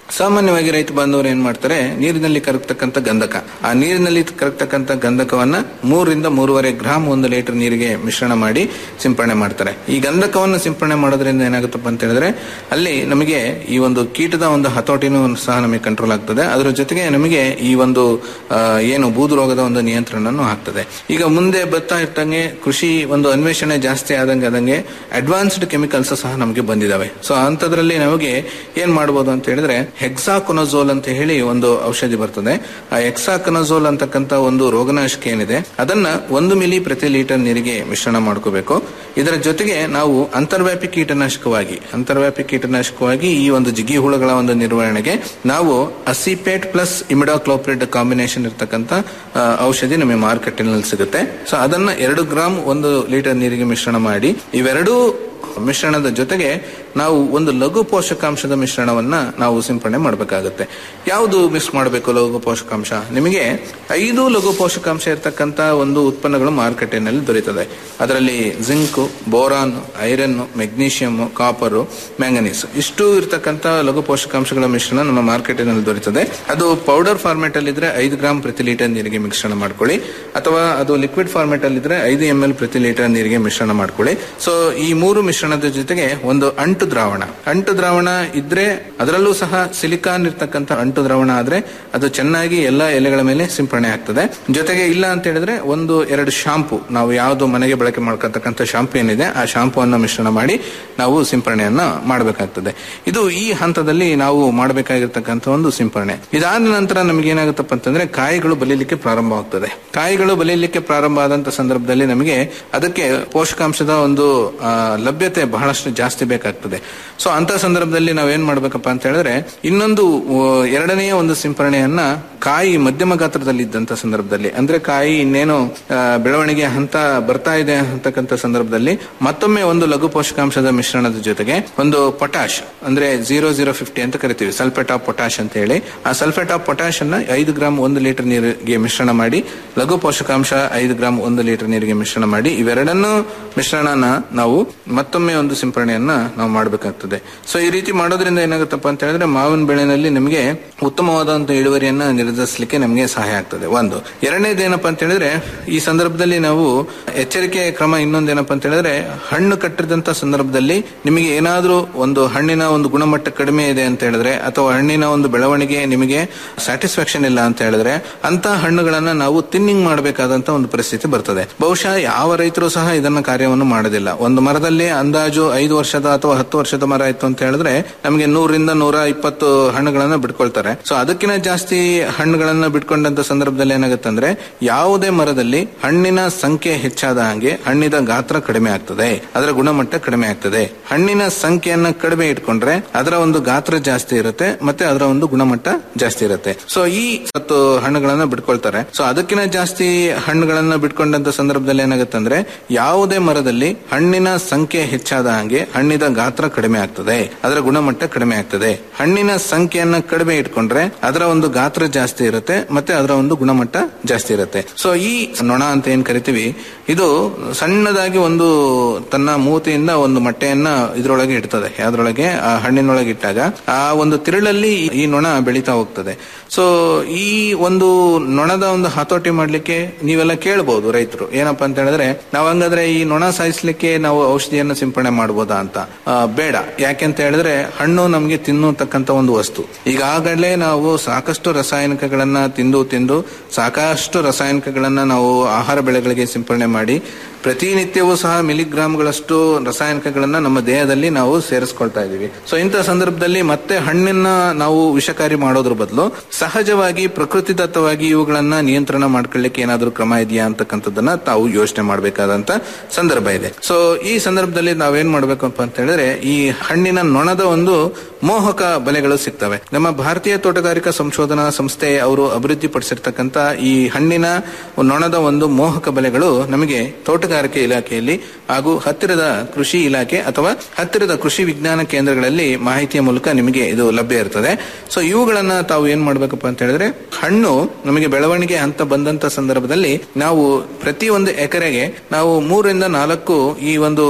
ಸಾಮಾನ್ಯವಾಗಿ ರೈತ ಬಾಂಧವರು ಏನ್ ಮಾಡ್ತಾರೆ ನೀರಿನಲ್ಲಿ ಕರಗ್ತಕ್ಕಂಥ ಗಂಧಕ ಆ ನೀರಿನಲ್ಲಿ ಕರಗ್ತಕ್ಕಂಥ ಗಂಧಕವನ್ನ ಮೂರರಿಂದ ಮೂರುವರೆ ಗ್ರಾಮ್ ಒಂದು ಲೀಟರ್ ನೀರಿಗೆ ಮಿಶ್ರಣ ಮಾಡಿ ಸಿಂಪರಣೆ ಮಾಡ್ತಾರೆ ಈ ಗಂಧಕವನ್ನು ಸಿಂಪರಣೆ ಮಾಡೋದ್ರಿಂದ ಏನಾಗುತ್ತಪ್ಪ ಅಂತ ಹೇಳಿದ್ರೆ ಅಲ್ಲಿ ನಮಗೆ ಈ ಒಂದು ಕೀಟದ ಒಂದು ಹತೋಟಿನೂ ಸಹ ನಮಗೆ ಕಂಟ್ರೋಲ್ ಆಗ್ತದೆ ಅದರ ಜೊತೆಗೆ ನಮಗೆ ಈ ಒಂದು ಆ, ಏನು ಬೂದು ರೋಗದ ಒಂದು ನಿಯಂತ್ರಣನೂ ಆಗ್ತದೆ ಈಗ ಮುಂದೆ ಬರ್ತಾ ಇರ್ತಂಗೆ ಕೃಷಿ ಒಂದು ಅನ್ವೇಷಣೆ ಜಾಸ್ತಿ ಆದಂಗೆ ಆದಂಗೆ ಅಡ್ವಾನ್ಸ್ಡ್ ಕೆಮಿಕಲ್ಸ್ ಸಹ ನಮಗೆ ಬಂದಿದಾವೆ ಸೊ ಅಂತದ್ರಲ್ಲಿ ನಮಗೆ ಏನ್ ಮಾಡಬಹುದು ಅಂತ ಹೇಳಿದ್ರೆ ಹೆಕ್ಸಾಕೊನಜೋಲ್ ಅಂತ ಹೇಳಿ ಒಂದು ಔಷಧಿ ಬರ್ತದೆ ಆ ಹೆಕ್ಸಾಕೊನಜೋಲ್ ಅಂತಕ್ಕಂತ ಒಂದು ರೋಗನಾಶಕ ಏನಿದೆ ಅದನ್ನ ಒಂದು ಮಿಲಿ ಪ್ರತಿ ಲೀಟರ್ ನೀರಿಗೆ ಮಿಶ್ರಣ ಮಾಡ್ಕೋಬೇಕು ಇದರ ಜೊತೆಗೆ ನಾವು ಅಂತರ್ವ್ಯಾಪಿ ಕೀಟನಾಶಕವಾಗಿ ಅಂತರ್ವ್ಯಾಪಿ ಕೀಟನಾಶಕವಾಗಿ ಈ ಒಂದು ಜಿಗಿ ಹುಳುಗಳ ಒಂದು ನಿರ್ವಹಣೆಗೆ ನಾವು ಅಸಿಪೇಟ್ ಪ್ಲಸ್ ಇಮಿಡಾಕ್ಲೋಪ್ರಿಡ್ ಕಾಂಬಿನೇಷನ್ ಇರ್ತಕ್ಕಂಥ ಆ, ಔಷಧಿ ನಮಗೆ ಮಾರುಕಟ್ಟೆನಲ್ಲಿ ಸಿಗುತ್ತೆ ಸೊ ಅದನ್ನ ಎರಡು ಗ್ರಾಮ್ ಒಂದು ಲೀಟರ್ ನೀರಿಗೆ ಮಿಶ್ರಣ ಮಾಡಿ ಇವೆರಡೂ ಮಿಶ್ರಣದ ಜೊತೆಗೆ ನಾವು ಒಂದು ಲಘು ಪೋಷಕಾಂಶದ ಮಿಶ್ರಣವನ್ನ ನಾವು ಸಿಂಪಡಣೆ ಮಾಡಬೇಕಾಗುತ್ತೆ ಯಾವುದು ಮಿಕ್ಸ್ ಮಾಡಬೇಕು ಲಘು ಪೋಷಕಾಂಶ ನಿಮಗೆ ಐದು ಲಘು ಪೋಷಕಾಂಶ ಇರತಕ್ಕಂತ ಒಂದು ಉತ್ಪನ್ನಗಳು ಮಾರುಕಟ್ಟೆಯಲ್ಲಿ ದೊರೆಯುತ್ತದೆ ಅದರಲ್ಲಿ zinc boron iron magnesium copper manganese ಇಷ್ಟು ಇರತಕ್ಕಂತ ಲಘು ಪೋಷಕಾಂಶಗಳ ಮಿಶ್ರಣ ನಮ್ಮ ಮಾರ್ಕೆಟಿನಲ್ಲಿ ದೊರೆಯುತ್ತದೆ ಅದು ಪೌಡರ್ ಫಾರ್ಮೆಟ್ ಅಲ್ಲಿ ಇದ್ರೆ ಐದು ಗ್ರಾಮ್ ಪ್ರತಿ ಲೀಟರ್ ನೀರಿಗೆ ಮಿಶ್ರಣ ಮಾಡ್ಕೊಳ್ಳಿ ಅಥವಾ ಅದು ಲಿಕ್ವಿಡ್ ಫಾರ್ಮೆಟ್ ಅಲ್ಲಿ ಇದ್ರೆ ಐದು ಎಂ ಎಲ್ ಪ್ರತಿ ಲೀಟರ್ ನೀರಿಗೆ ಮಿಶ್ರಣ ಮಾಡ್ಕೊಳ್ಳಿ ಸೊ ಈ ಮೂರು ಮಿಶ್ರಣದ ಜೊತೆಗೆ ಒಂದು ಅಂಟು ದ್ರಾವಣ ಅಂಟು ದ್ರಾವಣ ಇದ್ರೆ ಅದರಲ್ಲೂ ಸಹ ಸಿಲಿಕಾನ್ ಇರ್ತಕ್ಕಂಥ ಅಂಟು ದ್ರಾವಣ ಆದ್ರೆ ಅದು ಚೆನ್ನಾಗಿ ಎಲ್ಲ ಎಲೆಗಳ ಮೇಲೆ ಸಿಂಪರಣೆ ಆಗ್ತದೆ ಜೊತೆಗೆ ಇಲ್ಲ ಅಂತ ಹೇಳಿದ್ರೆ ಒಂದು ಎರಡು ಶಾಂಪು ನಾವು ಯಾವುದು ಮನೆಗೆ ಬಳಕೆ ಮಾಡ್ಕೊತಕ್ಕಂಥ ಶಾಂಪು ಏನಿದೆ ಆ ಶಾಂಪು ಅನ್ನು ಮಿಶ್ರಣ ಮಾಡಿ ನಾವು ಸಿಂಪರಣೆಯನ್ನ ಮಾಡಬೇಕಾಗ್ತದೆ ಇದು ಈ ಹಂತದಲ್ಲಿ ನಾವು ಮಾಡಬೇಕಾಗಿರ್ತಕ್ಕಂಥ ಒಂದು ಸಿಂಪರಣೆ ಇದಾದ ನಂತರ ನಮಗೆ ಏನಾಗುತ್ತಪ್ಪ ಅಂತಂದ್ರೆ ಕಾಯಿಗಳು ಬಲಿಲಿಕ್ಕೆ ಪ್ರಾರಂಭವಾಗ್ತದೆ ಕಾಯಿಗಳು ಬಲಿಲಿಕ್ಕೆ ಪ್ರಾರಂಭ ಆದಂತ ಸಂದರ್ಭದಲ್ಲಿ ನಮಗೆ ಅದಕ್ಕೆ ಪೋಷಕಾಂಶದ ಒಂದು ಆ, ಲಭ್ಯತೆ ಬಹಳಷ್ಟು ಜಾಸ್ತಿ ಬೇಕಾಗ್ತದೆ ಸೊ ಅಂತ ಸಂದರ್ಭದಲ್ಲಿ ನಾವೇನ್ ಮಾಡ್ಬೇಕಪ್ಪ ಅಂತ ಹೇಳಿದ್ರೆ ಇನ್ನೊಂದು ಆ, ಎರಡನೆಯ ಒಂದು ಸಿಂಪರಣೆಯನ್ನ ಕಾಯಿ ಮಧ್ಯಮ ಗಾತ್ರದಲ್ಲಿ ಇದ್ದಂತ ಸಂದರ್ಭದಲ್ಲಿ ಅಂದ್ರೆ ಕಾಯಿ ಇನ್ನೇನು ಆ, ಬೆಳವಣಿಗೆ ಹಂತ ಬರ್ತಾ ಇದೆ ಅಂತಕ್ಕಂಥ ಸಂದರ್ಭದಲ್ಲಿ ಮತ್ತೊಮ್ಮೆ ಒಂದು ಲಘು ಪೋಷಕಾಂಶದ ಮಿಶ್ರಣದ ಜೊತೆಗೆ ಒಂದು ಪೊಟ್ಯಾಶ್ ಅಂದ್ರೆ ಜೀರೋ ಜೀರೋ ಫಿಫ್ಟಿ ಅಂತ ಕರಿತೀವಿ ಸಲ್ಫೇಟ್ ಆಫ್ ಪೊಟ್ಯಾಶ್ ಅಂತ ಹೇಳಿ ಆ ಸಲ್ಫೇಟ್ ಆಫ್ ಪೊಟ್ಯಾಶ್ ಅನ್ನ ಐದು ಗ್ರಾಮ್ ಒಂದು ಲೀಟರ್ ನೀರಿಗೆ ಮಿಶ್ರಣ ಮಾಡಿ ಲಘು ಪೋಷಕಾಂಶ ಐದು ಗ್ರಾಮ್ ಒಂದು ಲೀಟರ್ ನೀರಿಗೆ ಮಿಶ್ರಣ ಮಾಡಿ ಇವೆರಡನ್ನೂ ಮಿಶ್ರಣನ ನಾವು ಮತ್ತೊಮ್ಮೆ ಒಂದು ಸಿಂಪರಣೆಯನ್ನ ನಾವು ಮಾಡಬೇಕಾಗ್ತದೆ ಸೊ ಈ ರೀತಿ ಮಾಡೋದ್ರಿಂದ ಏನಾಗುತ್ತಪ್ಪ ಅಂತ ಹೇಳಿದ್ರೆ ಮಾವಿನ ಬೆಳೆನಲ್ಲಿ ನಮಗೆ ಉತ್ತಮವಾದಂತಹ ಇಳುವರಿಯನ್ನ ನಿರ್ಧರಿಸಲಿಕ್ಕೆ ನಮಗೆ ಸಹಾಯ ಆಗ್ತದೆ ಒಂದು ಎರಡನೇದು ಏನಪ್ಪಾ ಅಂತ ಹೇಳಿದ್ರೆ ಈ ಸಂದರ್ಭದಲ್ಲಿ ನಾವು ಎಚ್ಚರಿಕೆ ಕ್ರಮ ಇನ್ನೊಂದೇನಪ್ಪ ಅಂತ ಹೇಳಿದ್ರೆ ಹಣ್ಣು ಕಟ್ಟಿದಂತ ಸಂದರ್ಭದಲ್ಲಿ ನಿಮಗೆ ಏನಾದ್ರೂ ಒಂದು ಹಣ್ಣಿನ ಒಂದು ಗುಣಮಟ್ಟ ಕಡಿಮೆ ಇದೆ ಅಂತ ಹೇಳಿದ್ರೆ ಅಥವಾ ಹಣ್ಣಿನ ಒಂದು ಬೆಳವಣಿಗೆ ನಿಮಗೆ ಸ್ಯಾಟಿಸ್ಫ್ಯಾಕ್ಷನ್ ಇಲ್ಲ ಅಂತ ಹೇಳಿದ್ರೆ ಅಂತ ಹಣ್ಣುಗಳನ್ನ ನಾವು ತಿನ್ನಿಂಗ್ ಮಾಡಬೇಕಾದಂತ ಒಂದು ಪರಿಸ್ಥಿತಿ ಬರ್ತದೆ ಬಹುಶಃ ಯಾವ ರೈತರು ಸಹ ಇದನ್ನ ಕಾರ್ಯವನ್ನು ಮಾಡೋದಿಲ್ಲ ಒಂದು ಮರದಲ್ಲಿ ಅಂದಾಜು ಐದು ವರ್ಷದ ಅಥವಾ ಹತ್ತು ವರ್ಷದ ಮರ ಇತ್ತು ಅಂತ ಹೇಳಿದ್ರೆ ನಮಗೆ ನೂರಿಂದ ನೂರ ಇಪ್ಪತ್ತು ಹಣ್ಣುಗಳನ್ನ ಬಿಟ್ಕೊಳ್ತಾರೆ ಸೊ ಅದಕ್ಕಿಂತ ಜಾಸ್ತಿ ಹಣ್ಣುಗಳನ್ನ ಬಿಟ್ಕೊಂಡಂತ ಸಂದರ್ಭದಲ್ಲಿ ಏನಾಗುತ್ತೆ ಅಂದ್ರೆ ಯಾವುದೇ ಮರದಲ್ಲಿ ಹಣ್ಣಿನ ಸಂಖ್ಯೆ ಹೆಚ್ಚಾದ ಹಾಗೆ ಹಣ್ಣಿನ ಗಾತ್ರ ಕಡಿಮೆ ಆಗ್ತದೆ ಅದರ ಗುಣಮಟ್ಟ ಕಡಿಮೆ ಆಗ್ತದೆ ಹಣ್ಣಿನ ಸಂಖ್ಯೆಯನ್ನ ಕಡಿಮೆ ಇಟ್ಕೊಂಡ್ರೆ ಅದರ ಒಂದು ಗಾತ್ರ ಜಾಸ್ತಿ ಇರುತ್ತೆ ಮತ್ತೆ ಅದರ ಒಂದು ಗುಣಮಟ್ಟ ಜಾಸ್ತಿ ಇರುತ್ತೆ ಸೊ ಈ ಹತ್ತು ಹಣ್ಣುಗಳನ್ನ ಬಿಟ್ಕೊಳ್ತಾರೆ ಸೊ ಅದಕ್ಕಿಂತ ಜಾಸ್ತಿ ಹಣ್ಣುಗಳನ್ನ ಬಿಟ್ಕೊಂಡಂತ ಸಂದರ್ಭದಲ್ಲಿ ಏನಾಗುತ್ತೆ ಅಂದ್ರೆ ಯಾವುದೇ ಮರದಲ್ಲಿ ಹಣ್ಣಿನ ಸಂಖ್ಯೆ ಹೆಚ್ಚಾದ ಹಾಗೆ ಹಣ್ಣಿನ ಗಾತ್ರ ಕಡಿಮೆ ಆಗ್ತದೆ ಅದರ ಗುಣಮಟ್ಟ ಕಡಿಮೆ ಆಗ್ತದೆ ಹಣ್ಣಿನ ಸಂಖ್ಯೆಯನ್ನ ಕಡಿಮೆ ಇಟ್ಕೊಂಡ್ರೆ ಅದರ ಒಂದು ಗಾತ್ರ ಜಾಸ್ತಿ ಇರುತ್ತೆ ಮತ್ತೆ ಅದರ ಒಂದು ಗುಣಮಟ್ಟ ಜಾಸ್ತಿ ಇರುತ್ತೆ ಸೊ ಈ ನೊಣ ಅಂತ ಏನ್ ಕರಿತೀವಿ ಇದು ಸಣ್ಣದಾಗಿ ಒಂದು ತನ್ನ ಮೂತಿಯಿಂದ ಒಂದು ಮೊಟ್ಟೆಯನ್ನ ಇದ್ರೊಳಗೆ ಇಡ್ತದೆ ಯಾವ್ದ್ರೊಳಗೆ ಆ ಹಣ್ಣಿನೊಳಗೆ ಇಟ್ಟಾಗ ಆ ಒಂದು ತಿರುಳಲ್ಲಿ ಈ ನೊಣ ಬೆಳೀತಾ ಹೋಗ್ತದೆ ಸೊ ಈ ಒಂದು ನೊಣದ ಒಂದು ಹತೋಟಿ ಮಾಡ್ಲಿಕ್ಕೆ ನೀವೆಲ್ಲ ಕೇಳಬಹುದು ರೈತರು ಏನಪ್ಪಾ ಅಂತ ಹೇಳಿದ್ರೆ ನಾವು ಹಂಗಾದ್ರೆ ಈ ನೊಣ ಸಾಯಿಸ್ಲಿಕ್ಕೆ ನಾವು ಔಷಧಿಯನ್ನು ಸಿಂಪಡಣೆ ಮಾಡ್ಬೋದಾ ಅಂತ ಆ, ಬೇಡ ಯಾಕೆಂತ ಹೇಳಿದ್ರೆ ಹಣ್ಣು ನಮಗೆ ತಿನ್ನತಕ್ಕಂತ ಒಂದು ವಸ್ತು ಈಗಾಗಲೇ ನಾವು ಸಾಕಷ್ಟು ರಾಸಾಯನಿಕಗಳನ್ನ ತಿಂದು ತಿಂದು ಸಾಕಷ್ಟು ರಾಸಾಯನಿಕಗಳನ್ನ ನಾವು ಆಹಾರ ಬೆಳೆಗಳಿಗೆ ಸಿಂಪಡಣೆ ಮಾಡಿ ಪ್ರತಿನಿತ್ಯವೂ ಸಹ ಮಿಲಿಗ್ರಾಮ್ಗಳಷ್ಟು ರಾಸಾಯನಿಕಗಳನ್ನ ನಮ್ಮ ದೇಹದಲ್ಲಿ ನಾವು ಸೇರಿಸ್ಕೊಳ್ತಾ ಇದೀವಿ ಸೊ ಇಂಥ ಸಂದರ್ಭದಲ್ಲಿ ಮತ್ತೆ ಹಣ್ಣನ್ನ ನಾವು ವಿಷಕಾರಿ ಮಾಡೋದ್ರ ಬದಲು ಸಹಜವಾಗಿ ಪ್ರಕೃತಿದತ್ತವಾಗಿ ಇವುಗಳನ್ನ ನಿಯಂತ್ರಣ ಮಾಡ್ಕೊಳ್ಳಿಕ್ಕೆ ಏನಾದ್ರೂ ಕ್ರಮ ಇದೆಯಾ ಅಂತಕ್ಕಂಥದ್ದನ್ನ ತಾವು ಯೋಚನೆ ಮಾಡಬೇಕಾದಂತ ಸಂದರ್ಭ ಇದೆ ಸೊ ಈ ಸಂದರ್ಭದಲ್ಲಿ ನಾವೇನ್ ಮಾಡ್ಬೇಕಪ್ಪ ಅಂತ ಹೇಳಿದ್ರೆ ಈ ಹಣ್ಣಿನ ನೊಣದ ಒಂದು ಮೋಹಕ ಬಲೆಗಳು ಸಿಗ್ತವೆ ನಮ್ಮ ಭಾರತೀಯ ತೋಟಗಾರಿಕಾ ಸಂಶೋಧನಾ ಸಂಸ್ಥೆ ಅವರು ಅಭಿವೃದ್ಧಿಪಡಿಸಿರ್ತಕ್ಕಂಥ ಈ ಹಣ್ಣಿನ ನೊಣದ ಒಂದು ಮೋಹಕ ಬಲೆಗಳು ನಮಗೆ ತೋಟಗಾರಿಕೆ ಇಲಾಖೆಯಲ್ಲಿ ಹಾಗೂ ಹತ್ತಿರದ ಕೃಷಿ ಇಲಾಖೆ ಅಥವಾ ಹತ್ತಿರದ ಕೃಷಿ ವಿಜ್ಞಾನ ಕೇಂದ್ರಗಳಲ್ಲಿ ಮಾಹಿತಿಯ ಮೂಲಕ ನಿಮಗೆ ಇದು ಲಭ್ಯ ಇರ್ತದೆ ಸೊ ಇವುಗಳನ್ನ ತಾವು ಏನ್ ಮಾಡ್ಬೇಕಪ್ಪ ಅಂತ ಹೇಳಿದ್ರೆ ಹಣ್ಣು ನಮಗೆ ಬೆಳವಣಿಗೆ ಹಂತ ಬಂದಂತ ಸಂದರ್ಭದಲ್ಲಿ ನಾವು ಪ್ರತಿ ಒಂದು ಎಕರೆಗೆ ನಾವು ಮೂರರಿಂದ ನಾಲ್ಕು ಈ ಒಂದು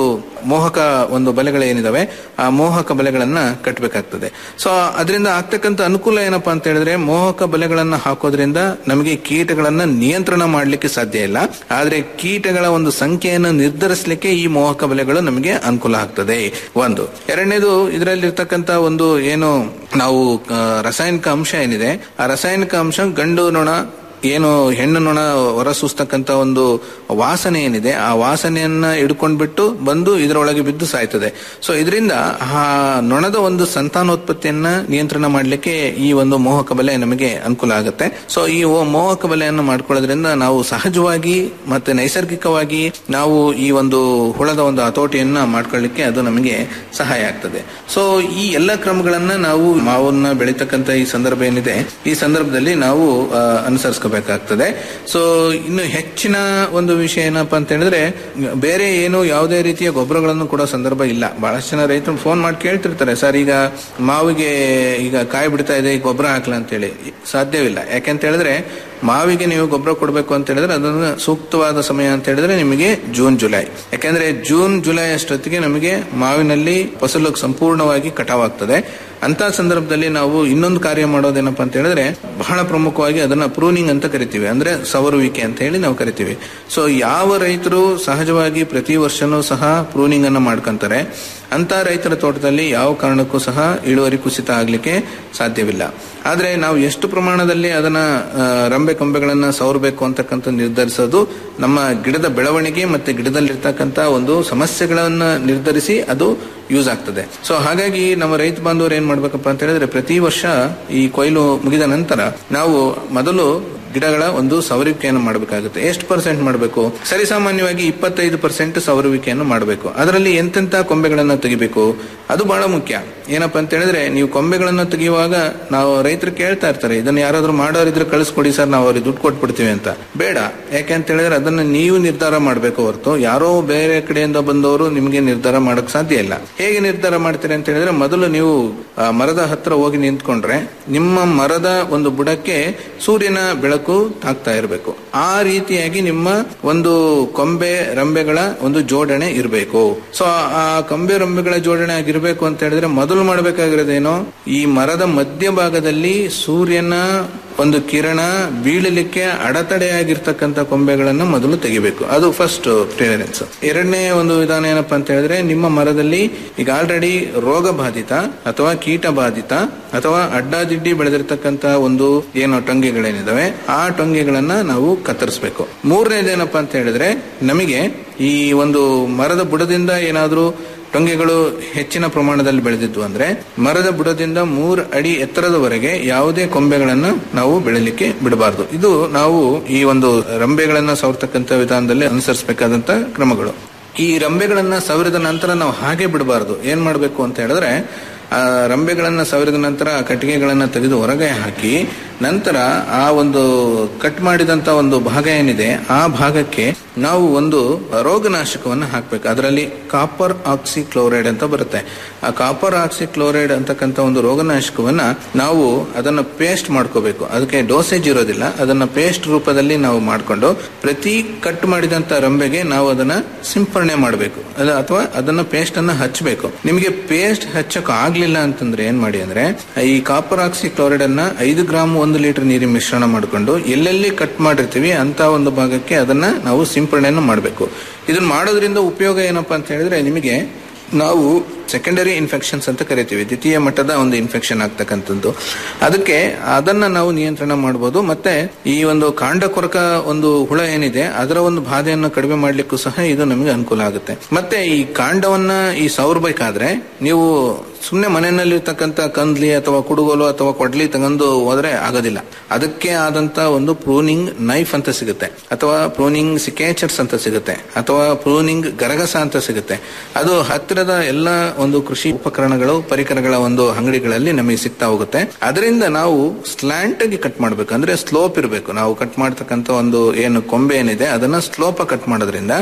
ಮೋಹಕ ಒಂದು ಬಲೆಗಳೇನಿದಾವೆ ಆ ಮೋಹಕ ಬಲೆಗಳನ್ನ ಕಟ್ಟಬೇಕಾಗ್ತದೆ ಸೊ ಅದರಿಂದ ಆಗ್ತಕ್ಕಂಥ ಅನುಕೂಲ ಏನಪ್ಪಾ ಅಂತ ಹೇಳಿದ್ರೆ ಮೋಹಕ ಬಲೆಗಳನ್ನ ಹಾಕೋದ್ರಿಂದ ನಮಗೆ ಕೀಟಗಳನ್ನ ನಿಯಂತ್ರಣ ಮಾಡಲಿಕ್ಕೆ ಸಾಧ್ಯ ಇಲ್ಲ ಆದ್ರೆ ಕೀಟಗಳ ಒಂದು ಸಂಖ್ಯೆಯನ್ನು ನಿರ್ಧರಿಸಲಿಕ್ಕೆ ಈ ಮೋಹಕ ಬಲೆಗಳು ನಮಗೆ ಅನುಕೂಲ ಆಗ್ತದೆ ಒಂದು ಎರಡನೇದು ಇದರಲ್ಲಿರ್ತಕ್ಕಂಥ ಒಂದು ಏನು ನಾವು ಆ, ರಾಸಾಯನಿಕ ಅಂಶ ಏನಿದೆ ಆ ರಾಸಾಯನಿಕ ಅಂಶ ಗಂಡು ನೊಣ ಏನು ಹೆಣ್ಣು ನೊಣ ಹೊರಸೂಸ್ತಕ್ಕಂಥ ಒಂದು ವಾಸನೆ ಏನಿದೆ ಆ ವಾಸನೆಯನ್ನ ಹಿಡ್ಕೊಂಡ್ಬಿಟ್ಟು ಬಂದು ಇದರೊಳಗೆ ಬಿದ್ದು ಸಾಯ್ತದೆ ಸೊ ಇದರಿಂದ ಆ ನೊಣದ ಒಂದು ಸಂತಾನೋತ್ಪತ್ತಿಯನ್ನ ನಿಯಂತ್ರಣ ಮಾಡಲಿಕ್ಕೆ ಈ ಒಂದು ಮೋಹಕ ಬಲೆ ನಮಗೆ ಅನುಕೂಲ ಆಗುತ್ತೆ ಸೊ ಈ ಓ- ಮೋಹಕ ಬಲೆಯನ್ನು ಮಾಡ್ಕೊಳ್ಳೋದ್ರಿಂದ ನಾವು ಸಹಜವಾಗಿ ಮತ್ತೆ ನೈಸರ್ಗಿಕವಾಗಿ ನಾವು ಈ ಒಂದು ಹುಳದ ಒಂದು ಹತೋಟಿಯನ್ನ ಮಾಡ್ಕೊಳ್ಳಿಕ್ಕೆ ಅದು ನಮಗೆ ಸಹಾಯ ಆಗ್ತದೆ ಸೊ ಈ ಎಲ್ಲ ಕ್ರಮಗಳನ್ನ ನಾವು ಮಾವನ್ನ ಬೆಳೀತಕ್ಕಂಥ ಈ ಸಂದರ್ಭ ಏನಿದೆ ಈ ಸಂದರ್ಭದಲ್ಲಿ ನಾವು ಆ, ಅನುಸರಿಸ್ಕೋಬೇಕಾಗ್ತದೆ ಸೊ ಇನ್ನು ಹೆಚ್ಚಿನ ಒಂದು ವಿಷಯ ಏನಪ್ಪಾ ಅಂತ ಹೇಳಿದ್ರೆ ಬೇರೆ ಏನು ಯಾವುದೇ ರೀತಿಯ ಗೊಬ್ಬರಗಳನ್ನು ಕೊಡೋ ಸಂದರ್ಭ ಇಲ್ಲ ಬಹಳಷ್ಟು ಜನ ರೈತರು ಫೋನ್ ಮಾಡಿ ಕೇಳ್ತಿರ್ತಾರೆ ಸರ್ ಈಗ ಮಾವಿಗೆ ಈಗ ಕಾಯಿ ಬಿಡ್ತಾ ಇದೆ ಈಗ ಗೊಬ್ಬರ ಹಾಕ್ಲಾ ಅಂತೇಳಿ ಸಾಧ್ಯವಿಲ್ಲ ಯಾಕೆಂತ ಹೇಳಿದ್ರೆ ಮಾವಿಗೆ ನೀವು ಗೊಬ್ಬರ ಕೊಡಬೇಕು ಅಂತ ಹೇಳಿದ್ರೆ ಅದನ್ನು ಸೂಕ್ತವಾದ ಸಮಯ ಅಂತ ಹೇಳಿದ್ರೆ ನಿಮಗೆ ಜೂನ್ ಜುಲೈ ಯಾಕೆಂದ್ರೆ ಜೂನ್ ಜುಲೈ ಅಷ್ಟೊತ್ತಿಗೆ ನಮಗೆ ಮಾವಿನಲ್ಲಿ ಫಸಲು ಸಂಪೂರ್ಣವಾಗಿ ಕಟಾವಾಗ್ತದೆ ಅಂತ ಸಂದರ್ಭದಲ್ಲಿ ನಾವು ಇನ್ನೊಂದು ಕಾರ್ಯ ಮಾಡೋದೇನಪ್ಪ ಅಂತ ಹೇಳಿದ್ರೆ ಬಹಳ ಪ್ರಮುಖವಾಗಿ ಅದನ್ನ ಪ್ರೂನಿಂಗ್ ಅಂತ ಕರಿತೀವಿ ಅಂದ್ರೆ ಸವರುವಿಕೆ ಅಂತ ಹೇಳಿ ನಾವು ಕರಿತೀವಿ ಸೊ ಯಾವ ರೈತರು ಸಹಜವಾಗಿ ಪ್ರತಿ ವರ್ಷನೂ ಸಹ ಪ್ರೂನಿಂಗ್ ಅನ್ನ ಮಾಡ್ಕೊಂತಾರೆ ಅಂತ ರೈತರ ತೋಟದಲ್ಲಿ ಯಾವ ಕಾರಣಕ್ಕೂ ಸಹ ಇಳುವರಿ ಕುಸಿತ ಆಗ್ಲಿಕ್ಕೆ ಸಾಧ್ಯವಿಲ್ಲ ಆದ್ರೆ ನಾವು ಎಷ್ಟು ಪ್ರಮಾಣದಲ್ಲಿ ಅದನ್ನ ಆ, ರಂಬೆ ಕೊಂಬೆಗಳನ್ನ ಸವರಬೇಕು ಅಂತಕ್ಕಂಥ ನಿರ್ಧರಿಸೋದು ನಮ್ಮ ಗಿಡದ ಬೆಳವಣಿಗೆ ಮತ್ತೆ ಗಿಡದಲ್ಲಿರ್ತಕ್ಕಂಥ ಒಂದು ಸಮಸ್ಯೆಗಳನ್ನ ನಿರ್ಧರಿಸಿ ಅದು ಯೂಸ್ ಆಗ್ತದೆ ಸೊ ಹಾಗಾಗಿ ನಮ್ಮ ರೈತ ಬಾಂಧವರು ಏನ್ ಮಾಡ್ಬೇಕಪ್ಪ ಅಂತ ಹೇಳಿದ್ರೆ ಪ್ರತಿ ವರ್ಷ ಈ ಕೊಯ್ಲು ಮುಗಿದ ನಂತರ ನಾವು ಮೊದಲು ಗಿಡಗಳ ಒಂದು ಸವರುವಿಕೆಯನ್ನು ಮಾಡಬೇಕಾಗುತ್ತೆ ಎಷ್ಟು ಪರ್ಸೆಂಟ್ ಮಾಡಬೇಕು ಸರಿಸಾಮಾನ್ಯವಾಗಿ ಇಪ್ಪತ್ತೈದು ಪರ್ಸೆಂಟ್ ಸವರುವಿಕೆಯನ್ನು ಮಾಡಬೇಕು ಅದರಲ್ಲಿ ಎಂತೆಂತ ಕೊಂಬೆಗಳನ್ನ ತೆಗಿಬೇಕು ಅದು ಬಹಳ ಮುಖ್ಯ ಏನಪ್ಪಾ ಅಂತ ಹೇಳಿದ್ರೆ ನೀವು ಕೊಂಬೆಗಳನ್ನ ತೆಗೆಯುವಾಗ ನಾವು ರೈತರು ಕೇಳ್ತಾ ಇರ್ತಾರೆ ಇದನ್ನ ಯಾರಾದ್ರೂ ಮಾಡೋರಿದ್ರೆ ಕಳಿಸ್ಕೊಡಿ ಸರ್ ನಾವು ಅವ್ರಿಗೆ ದುಡ್ಡು ಕೊಟ್ಬಿಡ್ತೀವಿ ಅಂತ ಬೇಡ ಯಾಕೆ ಅಂತ ಹೇಳಿದ್ರೆ ಅದನ್ನ ನೀವು ನಿರ್ಧಾರ ಮಾಡಬೇಕು ಹೊರತು ಯಾರೋ ಬೇರೆ ಕಡೆಯಿಂದ ಬಂದವರು ನಿಮಗೆ ನಿರ್ಧಾರ ಮಾಡಕ್ ಸಾಧ್ಯ ಇಲ್ಲ ಹೇಗೆ ನಿರ್ಧಾರ ಮಾಡ್ತೀರಿ ಅಂತ ಹೇಳಿದ್ರೆ ಮೊದಲು ನೀವು ಆ, ಮರದ ಹತ್ರ ಹೋಗಿ ನಿಂತ್ಕೊಂಡ್ರೆ ನಿಮ್ಮ ಮರದ ಒಂದು ಬುಡಕ್ಕೆ ಸೂರ್ಯನ ಬೆಳಕು ತಾಗ್ತಾ ಇರಬೇಕು ಆ ರೀತಿಯಾಗಿ ನಿಮ್ಮ ಒಂದು ಕೊಂಬೆ ರಂಬೆಗಳ ಒಂದು ಜೋಡಣೆ ಇರಬೇಕು ಸೊ ಆ ಕೊಂಬೆ ರಂಬೆಗಳ ಜೋಡಣೆ ಆಗಿರ್ಬೇಕು ಅಂತ ಹೇಳಿದ್ರೆ ಮೊದಲು ಮಾಡಬೇಕಾಗಿರೋದೇನು ಈ ಮರದ ಮಧ್ಯಭಾಗದಲ್ಲಿ ಸೂರ್ಯನ ಒಂದು ಕಿರಣ ಬೀಳಲಿಕ್ಕೆ ಅಡೆತಡೆಯಾಗಿರ್ತಕ್ಕಂಥ ಕೊಂಬೆಗಳನ್ನು ಮೊದಲು ತೆಗಿಬೇಕು ಅದು ಫಸ್ಟ್ ಪ್ರಿಫರೆನ್ಸ್ ಎರಡನೇ ಒಂದು ವಿಧಾನ ಏನಪ್ಪಾ ಅಂತ ಹೇಳಿದ್ರೆ ನಿಮ್ಮ ಮರದಲ್ಲಿ ಈಗ ಆಲ್ರೆಡಿ ರೋಗ ಬಾಧಿತ ಅಥವಾ ಕೀಟ ಬಾಧಿತ ಅಥವಾ ಅಡ್ಡಾದಿಡ್ಡಿ ಬೆಳೆದಿರ್ತಕ್ಕಂಥ ಒಂದು ಏನು ಟೊಂಗೆಗಳೇನಿದಾವೆ ಆ ಟೊಂಗೆಗಳನ್ನ ನಾವು ಕತ್ತರಿಸಬೇಕು ಮೂರನೇದೇನಪ್ಪಾ ಅಂತ ಹೇಳಿದ್ರೆ ನಮಗೆ ಈ ಒಂದು ಮರದ ಬುಡದಿಂದ ಏನಾದ್ರೂ ಟೊಂಗೆಗಳು ಹೆಚ್ಚಿನ ಪ್ರಮಾಣದಲ್ಲಿ ಬೆಳೆದಿದ್ವು ಅಂದ್ರೆ ಮರದ ಬುಡದಿಂದ ಮೂರು ಅಡಿ ಎತ್ತರದವರೆಗೆ ಯಾವುದೇ ಕೊಂಬೆಗಳನ್ನು ನಾವು ಬೆಳಿಲಿಕ್ಕೆ ಬಿಡಬಾರದು ಇದು ನಾವು ಈ ಒಂದು ರಂಬೆಗಳನ್ನ ಸವರ್ತಕ್ಕಂಥ ವಿಧಾನದಲ್ಲಿ ಅನುಸರಿಸಬೇಕಾದಂತ ಕ್ರಮಗಳು ಈ ರಂಬೆಗಳನ್ನ ಸವರಿದ ನಂತರ ನಾವು ಹಾಗೆ ಬಿಡಬಾರದು ಏನ್ ಮಾಡಬೇಕು ಅಂತ ಹೇಳಿದ್ರೆ ಆ ರಂಬೆಗಳನ್ನ ಸವರಿದ ನಂತರ ಆ ಕಟ್ಟಿಗೆಗಳನ್ನ ತೆಗೆದು ಹೊರಗೆ ಹಾಕಿ ನಂತರ ಆ ಒಂದು ಕಟ್ ಮಾಡಿದಂತ ಒಂದು ಭಾಗ ಏನಿದೆ ಆ ಭಾಗಕ್ಕೆ ನಾವು ಒಂದು ರೋಗನಾಶಕವನ್ನು ಹಾಕ್ಬೇಕು ಅದರಲ್ಲಿ ಕಾಪರ್ ಆಕ್ಸಿ ಕ್ಲೋರೈಡ್ ಅಂತ ಬರುತ್ತೆ ಆ ಕಾಪರ್ ಆಕ್ಸಿ ಕ್ಲೋರೈಡ್ ಅಂತಕ್ಕಂಥ ಒಂದು ರೋಗನಾಶಕವನ್ನ ನಾವು ಅದನ್ನ ಪೇಸ್ಟ್ ಮಾಡ್ಕೋಬೇಕು ಅದಕ್ಕೆ ಡೋಸೇಜ್ ಇರೋದಿಲ್ಲ ಅದನ್ನ ಪೇಸ್ಟ್ ರೂಪದಲ್ಲಿ ನಾವು ಮಾಡಿಕೊಂಡು ಪ್ರತಿ ಕಟ್ ಮಾಡಿದಂತ ರಂಬೆಗೆ ನಾವು ಅದನ್ನ ಸಿಂಪರಣೆ ಮಾಡಬೇಕು ಅಥವಾ ಅದನ್ನ ಪೇಸ್ಟ್ ಅನ್ನ ಹಚ್ಚಬೇಕು ನಿಮಗೆ ಪೇಸ್ಟ್ ಹಚ್ಚಕ್ ಆಗ್ಲಿಲ್ಲ ಅಂತಂದ್ರೆ ಏನ್ ಮಾಡಿ ಅಂದ್ರೆ ಈ ಕಾಪರ್ ಆಕ್ಸಿ ಕ್ಲೋರೈಡ್ ಅನ್ನ ಐದು ಗ್ರಾಮ್ ಒಂದು ಲೀಟರ್ ನೀರಿನ ಮಿಶ್ರಣ ಮಾಡಿಕೊಂಡು ಎಲ್ಲೆಲ್ಲಿ ಕಟ್ ಮಾಡಿರ್ತೀವಿ ಅಂತ ಒಂದು ಭಾಗಕ್ಕೆ ಅದನ್ನ ನಾವು ಸಿಂಪರಣೆಯನ್ನು ಮಾಡಬೇಕು ಇದನ್ನ ಮಾಡೋದ್ರಿಂದ ಉಪಯೋಗ ಏನಪ್ಪಾ ಅಂತ ಹೇಳಿದ್ರೆ ನಿಮಗೆ ನಾವು ಸೆಕೆಂಡರಿ ಇನ್ಫೆಕ್ಷನ್ಸ್ ಅಂತ ಕರಿತೀವಿ ದ್ವಿತೀಯ ಮಟ್ಟದ ಒಂದು ಇನ್ಫೆಕ್ಷನ್ ಆಗ್ತಕ್ಕಂಥದ್ದು ಅದಕ್ಕೆ ಅದನ್ನ ನಾವು ನಿಯಂತ್ರಣ ಮಾಡಬಹುದು ಮತ್ತೆ ಈ ಒಂದು ಕಾಂಡ ಕೊರಕ ಒಂದು ಹುಳ ಏನಿದೆ ಅದರ ಒಂದು ಬಾಧೆಯನ್ನು ಕಡಿಮೆ ಮಾಡ್ಲಿಕ್ಕೂ ಸಹ ಇದು ನಮಗೆ ಅನುಕೂಲ ಆಗುತ್ತೆ ಮತ್ತೆ ಈ ಕಾಂಡವನ್ನ ಈ ಸವರ್ಬೇಕಾದ್ರೆ ನೀವು ಸುಮ್ಮನೆ ಮನೆಯಲ್ಲಿರ್ತಕ್ಕಂಥ ಕಂದ್ಲಿ ಅಥವಾ ಕುಡುಗೋಲು ಅಥವಾ ಕೊಡ್ಲಿ ತಗೊಂಡು ಹೋದ್ರೆ ಆಗೋದಿಲ್ಲ ಅದಕ್ಕೆ ಆದಂತ ಒಂದು ಪ್ರೂನಿಂಗ್ ನೈಫ್ ಅಂತ ಸಿಗುತ್ತೆ ಅಥವಾ ಪ್ರೂನಿಂಗ್ ಸಿಕೇಚರ್ಸ್ ಅಂತ ಸಿಗುತ್ತೆ ಅಥವಾ ಪ್ರೂನಿಂಗ್ ಗರಗಸ ಅಂತ ಸಿಗುತ್ತೆ ಅದು ಹತ್ತಿರದ ಎಲ್ಲ ಒಂದು ಕೃಷಿ ಉಪಕರಣಗಳು ಪರಿಕರಗಳ ಒಂದು ಅಂಗಡಿಗಳಲ್ಲಿ ನಮಗೆ ಸಿಗ್ತಾ ಹೋಗುತ್ತೆ ಅದರಿಂದ ನಾವು ಸ್ಲಾಂಟ್ ಆಗಿ ಕಟ್ ಮಾಡಬೇಕು ಅಂದ್ರೆ ಸ್ಲೋಪ್ ಇರಬೇಕು ನಾವು ಕಟ್ ಮಾಡ್ತಕ್ಕಂಥ ಒಂದು ಏನು ಕೊಂಬೆ ಏನಿದೆ ಅದನ್ನ ಸ್ಲೋಪ್ ಕಟ್ ಮಾಡೋದ್ರಿಂದ